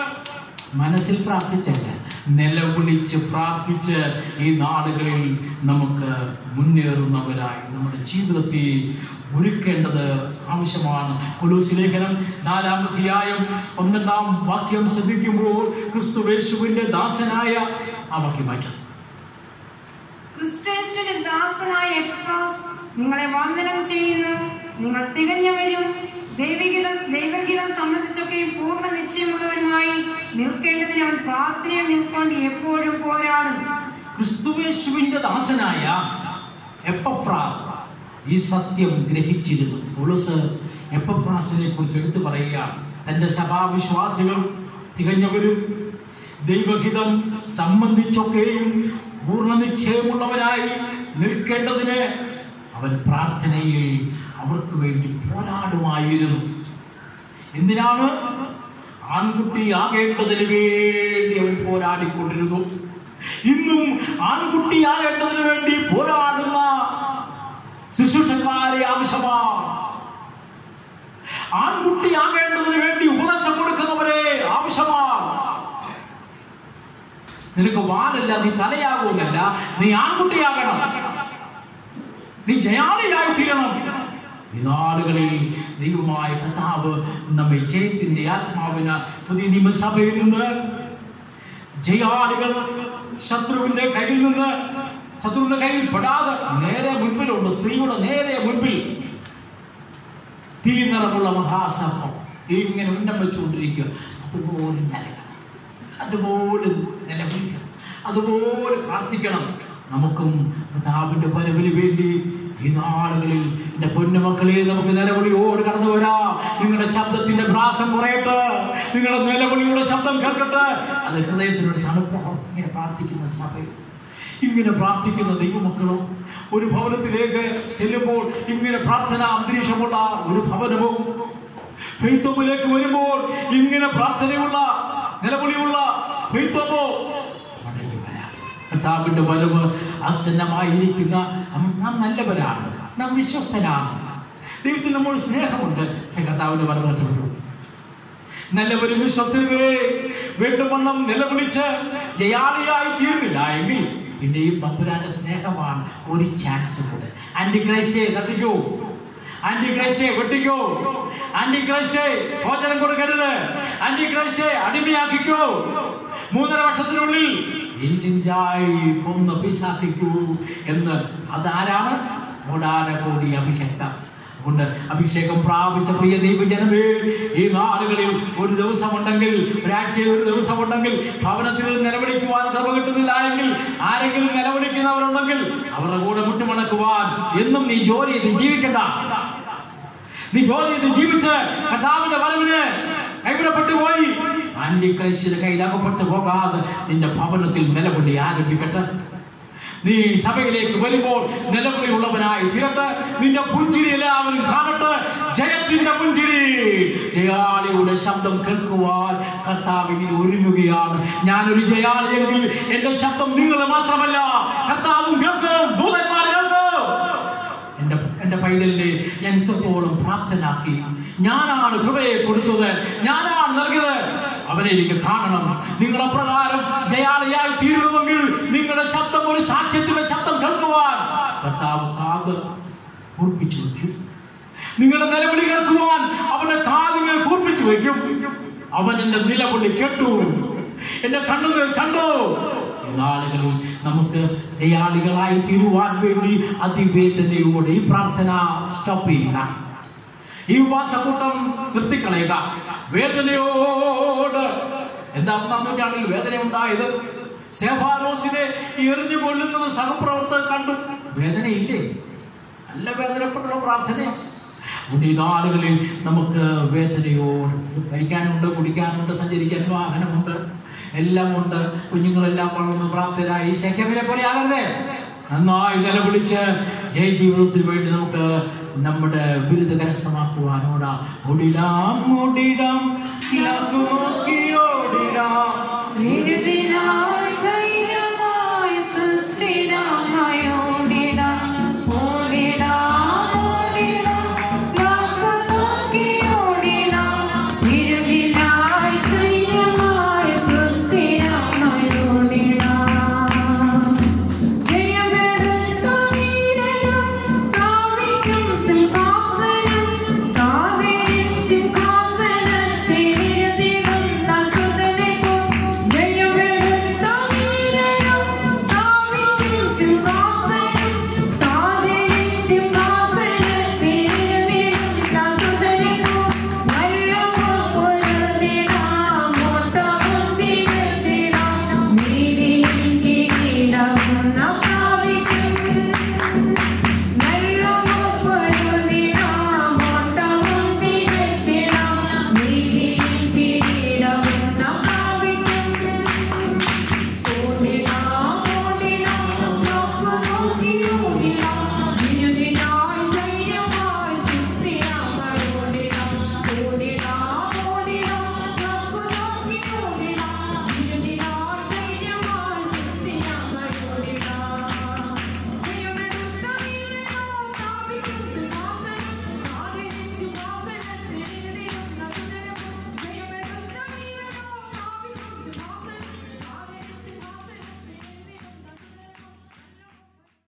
Speaker 2: മനസ്സിൽ പ്രാർത്ഥിച്ചല്ല നിലവിളിച്ച് പ്രാർത്ഥിച്ച് ഈ നാടുകളിൽ നമുക്ക് മുന്നേറുന്നവരായി നമ്മുടെ ജീവിതത്തെ ഒരുക്കേണ്ടത് ആവശ്യമാണ് കൊലൂസ് ലേഖനം നാലാം അധ്യായം പന്ത്രണ്ടാം വാക്യം ശ്രദ്ധിക്കുമ്പോൾ ക്രിസ്തുവേശുവിന്റെ ദാസനായ ആ വാക്യം മാറ്റാം
Speaker 1: ക്രിസ്തേശുവിന്റെ ദാസനായ എപ്രാസ് നിങ്ങളെ വന്ദനം ചെയ്യുന്നു നിങ്ങൾ തികഞ്ഞവരും ദൈവഗീതം ദൈവഗീതം സംബന്ധിച്ചൊക്കെ പൂർണ്ണ നിശ്ചയമുള്ളവരുമായി നിൽക്കേണ്ടതിന് അവൻ പ്രാർത്ഥനയിൽ നിൽക്കൊണ്ട് എപ്പോഴും പോരാടും
Speaker 2: ക്രിസ്തുവേശുവിന്റെ ദാസനായ എപ്പഫ്രാസ് ഈ സത്യം ഗ്രഹിച്ചിരുന്നു പൗലോസ് എപ്പഫ്രാസിനെ കുറിച്ച് എടുത്തു പറയുക തന്റെ സഭാവിശ്വാസികൾ തികഞ്ഞവരും ദൈവഹിതം സംബന്ധിച്ചൊക്കെയും പൂർണ്ണ നിശ്ചയമുള്ളവരായി നിൽക്കേണ്ടതിന് അവൻ പ്രാർത്ഥനയിൽ അവർക്ക് വേണ്ടി പോരാടുമായിരുന്നു എന്തിനാണ് ആൺകുട്ടി ആകേണ്ടതിന് വേണ്ടി അവൻ പോരാടിക്കൊണ്ടിരുന്നു ഇന്നും ആൺകുട്ടിയാകേണ്ടതിന് വേണ്ടി പോരാടുന്ന ശുശ്രൂഷക്കാരെ ആവശ്യമാണ് ആൺകുട്ടിയാകേണ്ടതിന് വേണ്ടി ഉപദേശം കൊടുക്കുന്നവരെ ആവശ്യമാണ് നിനക്ക് വാലല്ല നീ തലയാകുമെന്നല്ല നീ ആൺകുട്ടിയാകണം നീ ജയാളിയായി തീരണം ഈ നാളുകളിൽ ദൈവമായ കഥാവ് നമ്മെ ജയത്തിന്റെ ആത്മാവിന് പുതിയ നിയമസഭയിൽ നിന്ന് ജയാളികൾ ശത്രുവിന്റെ കയ്യിൽ നിന്ന് ശത്രുവിന്റെ കയ്യിൽ പെടാതെ നേരെ മുൻപിലുണ്ട് സ്ത്രീയുടെ നേരെ മുൻപിൽ തീ നിറമുള്ള മഹാസർപ്പം ഇങ്ങനെ ഉന്നം വെച്ചുകൊണ്ടിരിക്കുക അതുപോലെ നിലകണം അതുപോലെ നിലവിളിക്കണം അതുപോലെ പ്രാർത്ഥിക്കണം നമുക്കും കർത്താവിന്റെ പരവിന് വേണ്ടി ഈ നാളുകളിൽ എന്റെ പൊന്നുമക്കളെ നമുക്ക് നിലവിളിയോട് കടന്നു വരാം നിങ്ങളുടെ ശബ്ദത്തിന്റെ ഭ്രാസം കുറയട്ടെ നിങ്ങളുടെ നിലവിളിയുടെ ശബ്ദം കേൾക്കട്ടെ അത് ഹൃദയത്തിനൊരു തണുപ്പാണ് ഇങ്ങനെ പ്രാർത്ഥിക്കുന്ന സഭയിൽ ഇങ്ങനെ പ്രാർത്ഥിക്കുന്ന ദൈവമക്കളും ഒരു ഭവനത്തിലേക്ക് ചെല്ലുമ്പോൾ ഇങ്ങനെ പ്രാർത്ഥന അന്തരീക്ഷമുള്ള ഒരു ഭവനവും ഫെയ്ത്തോമിലേക്ക് വരുമ്പോൾ ഇങ്ങനെ പ്രാർത്ഥനയുള്ള നിലവിളിയുള്ള ഫെയ്ത്തോമോ മടങ്ങി വരാം കർത്താവിന്റെ വരവ് ആസന്നമായിരിക്കുന്ന നാം- നാം നല്ലവരാണ് നാം വിശ്വസ്തരാണ് ദൈവത്തിന് നമ്മൾ സ്നേഹമുണ്ട് പക്ഷേ കർത്താവിന്റെ വരവ് നഷ്ടപ്പെട്ടു നല്ലവരും വിശ്വസ്തരെ വീണ്ടും വണ്ണം നിലവിളിച്ച് ജയാളിയായി തീർന്നില്ല എങ്കിൽ പിന്നെയും തമ്പുരാന്റെ സ്നേഹമാണ് ഒരു ചാൻസ് കൂടെ ആന്റി ക്രൈസ്റ്റെ തട്ടിക്കോ ആന്റി ക്രൈസ്റ്റെ വെട്ടിക്കോ ആന്റി ക്രൈസ്റ്റെ ഭോജനം കൊടുക്കരുത് ആന്റി ക്രൈസ്റ്റെ അടിമയാക്കിക്കോ മൂന്നര വർഷത്തിനുള്ളിൽ ഇഞ്ചിഞ്ചായി കൊന്ന് പിശാക്കിക്കൂ എന്ന് അതാരാണ് ഓടാന കോടി അഭിഷക്തം കൊണ്ട് അഭിഷേകം പ്രാപിച്ച പ്രിയ ദൈവജനമേ ഈ നാളുകളിൽ ഒരു ദിവസമുണ്ടെങ്കിൽ ഒരാഴ്ചയിൽ ഒരു ദിവസമുണ്ടെങ്കിൽ ഭവനത്തിൽ നിലവിളിക്കുവാൻ ക്രമ കിട്ടുന്നില്ല എങ്കിൽ ആരെങ്കിലും നിലവിളിക്കുന്നവരുണ്ടെങ്കിൽ അവരുടെ കൂടെ മുട്ടുമണക്കുവാൻ എന്നും നീ ജോലി ചെയ്ത് ജീവിക്കണ്ട നീ ജോലി ചെയ്ത് ജീവിച്ച് കർത്താവിന്റെ വരവിന് കൈവിടപ്പെട്ടു പോയി ആന്റി ക്രൈസ്റ്റിന്റെ കയ്യിലകപ്പെട്ടു പോകാതെ നിന്റെ ഭവനത്തിൽ നിലവിളി ആരംഭിക്കട്ടെ നീ സഭയിലേക്ക് വരുമ്പോൾ നിലവിളിയുള്ളവനായി തീരട്ടെ നിന്റെ പുഞ്ചിരി എല്ലാവരും കാണട്ടെ ജയത്തിന്റെ പുഞ്ചിരി ജയാളിയുടെ ശബ്ദം കേൾക്കുവാൻ കർത്താവ് ഇങ്ങനെ ഒരുങ്ങുകയാണ് ഞാനൊരു ജയാളിയെങ്കിൽ എന്റെ ശബ്ദം നിങ്ങൾ മാത്രമല്ല കർത്താവും കേൾക്കും ദൂതന്മാർ കേൾക്കും എന്റെ എന്റെ പൈതലിനെ ഞാൻ ഇത്രത്തോളം പ്രാപ്തനാക്കി ഞാനാണ് കൃപയെ കൊടുത്തത് ഞാനാണ് നൽകിയത് അവനെ എനിക്ക് കാണണം നിങ്ങൾ അപ്രകാരം ജയാളിയായി തീരുമെങ്കിൽ നിങ്ങളുടെ ശബ്ദം ഒരു സാക്ഷ്യത്തിന്റെ ശബ്ദം കേൾക്കുവാൻ കർത്താവ് കാത് കൂർപ്പിച്ചു വയ്ക്കും നിങ്ങളുടെ നിലവിളി കേൾക്കുവാൻ അവന്റെ കാതുകൾ കൂർപ്പിച്ചു വയ്ക്കും അവൻ എന്റെ നിലവിളി കേട്ടു എന്റെ കണ്ണുകൾ കണ്ടു ഈ നാളുകളിൽ നമുക്ക് ദയാളികളായി തീരുവാൻ വേണ്ടി അതിവേദനയോടെ ഈ പ്രാർത്ഥന സ്റ്റോപ്പ് ചെയ്യുക ഈ ഉപവാസക്കൂട്ടം നിർത്തിക്കളയുക വേദനയോട് എന്താ ഒന്നാം നൂറ്റാണ്ടിൽ വേദന ഉണ്ടായത് സേഫാനോസിനെ എറിഞ്ഞു കൊല്ലുന്നത് സഹപ്രവർത്തകർ കണ്ടു വേദനയില്ലേ നല്ല വേദനപ്പെട്ടുള്ള പ്രാർത്ഥന ഈ നാളുകളിൽ നമുക്ക് വേദനയോട് കഴിക്കാനുണ്ട് കുടിക്കാനുണ്ട് സഞ്ചരിക്കാൻ വാഹനമുണ്ട് എല്ലാം ഉണ്ട് കുഞ്ഞുങ്ങളെല്ലാം വളർന്ന് പ്രാപ്തരായി ശക്യമിനെ പോലെ ആകല്ലേ നന്നായി നിലവിളിച്ച് ജയ ജീവിതത്തിന് വേണ്ടി നമുക്ക് നമ്മുടെ ബിരുദ കരസ്ഥമാക്കുവാനോടാ മുടിടാം മുടിടാം ഇളകുമോ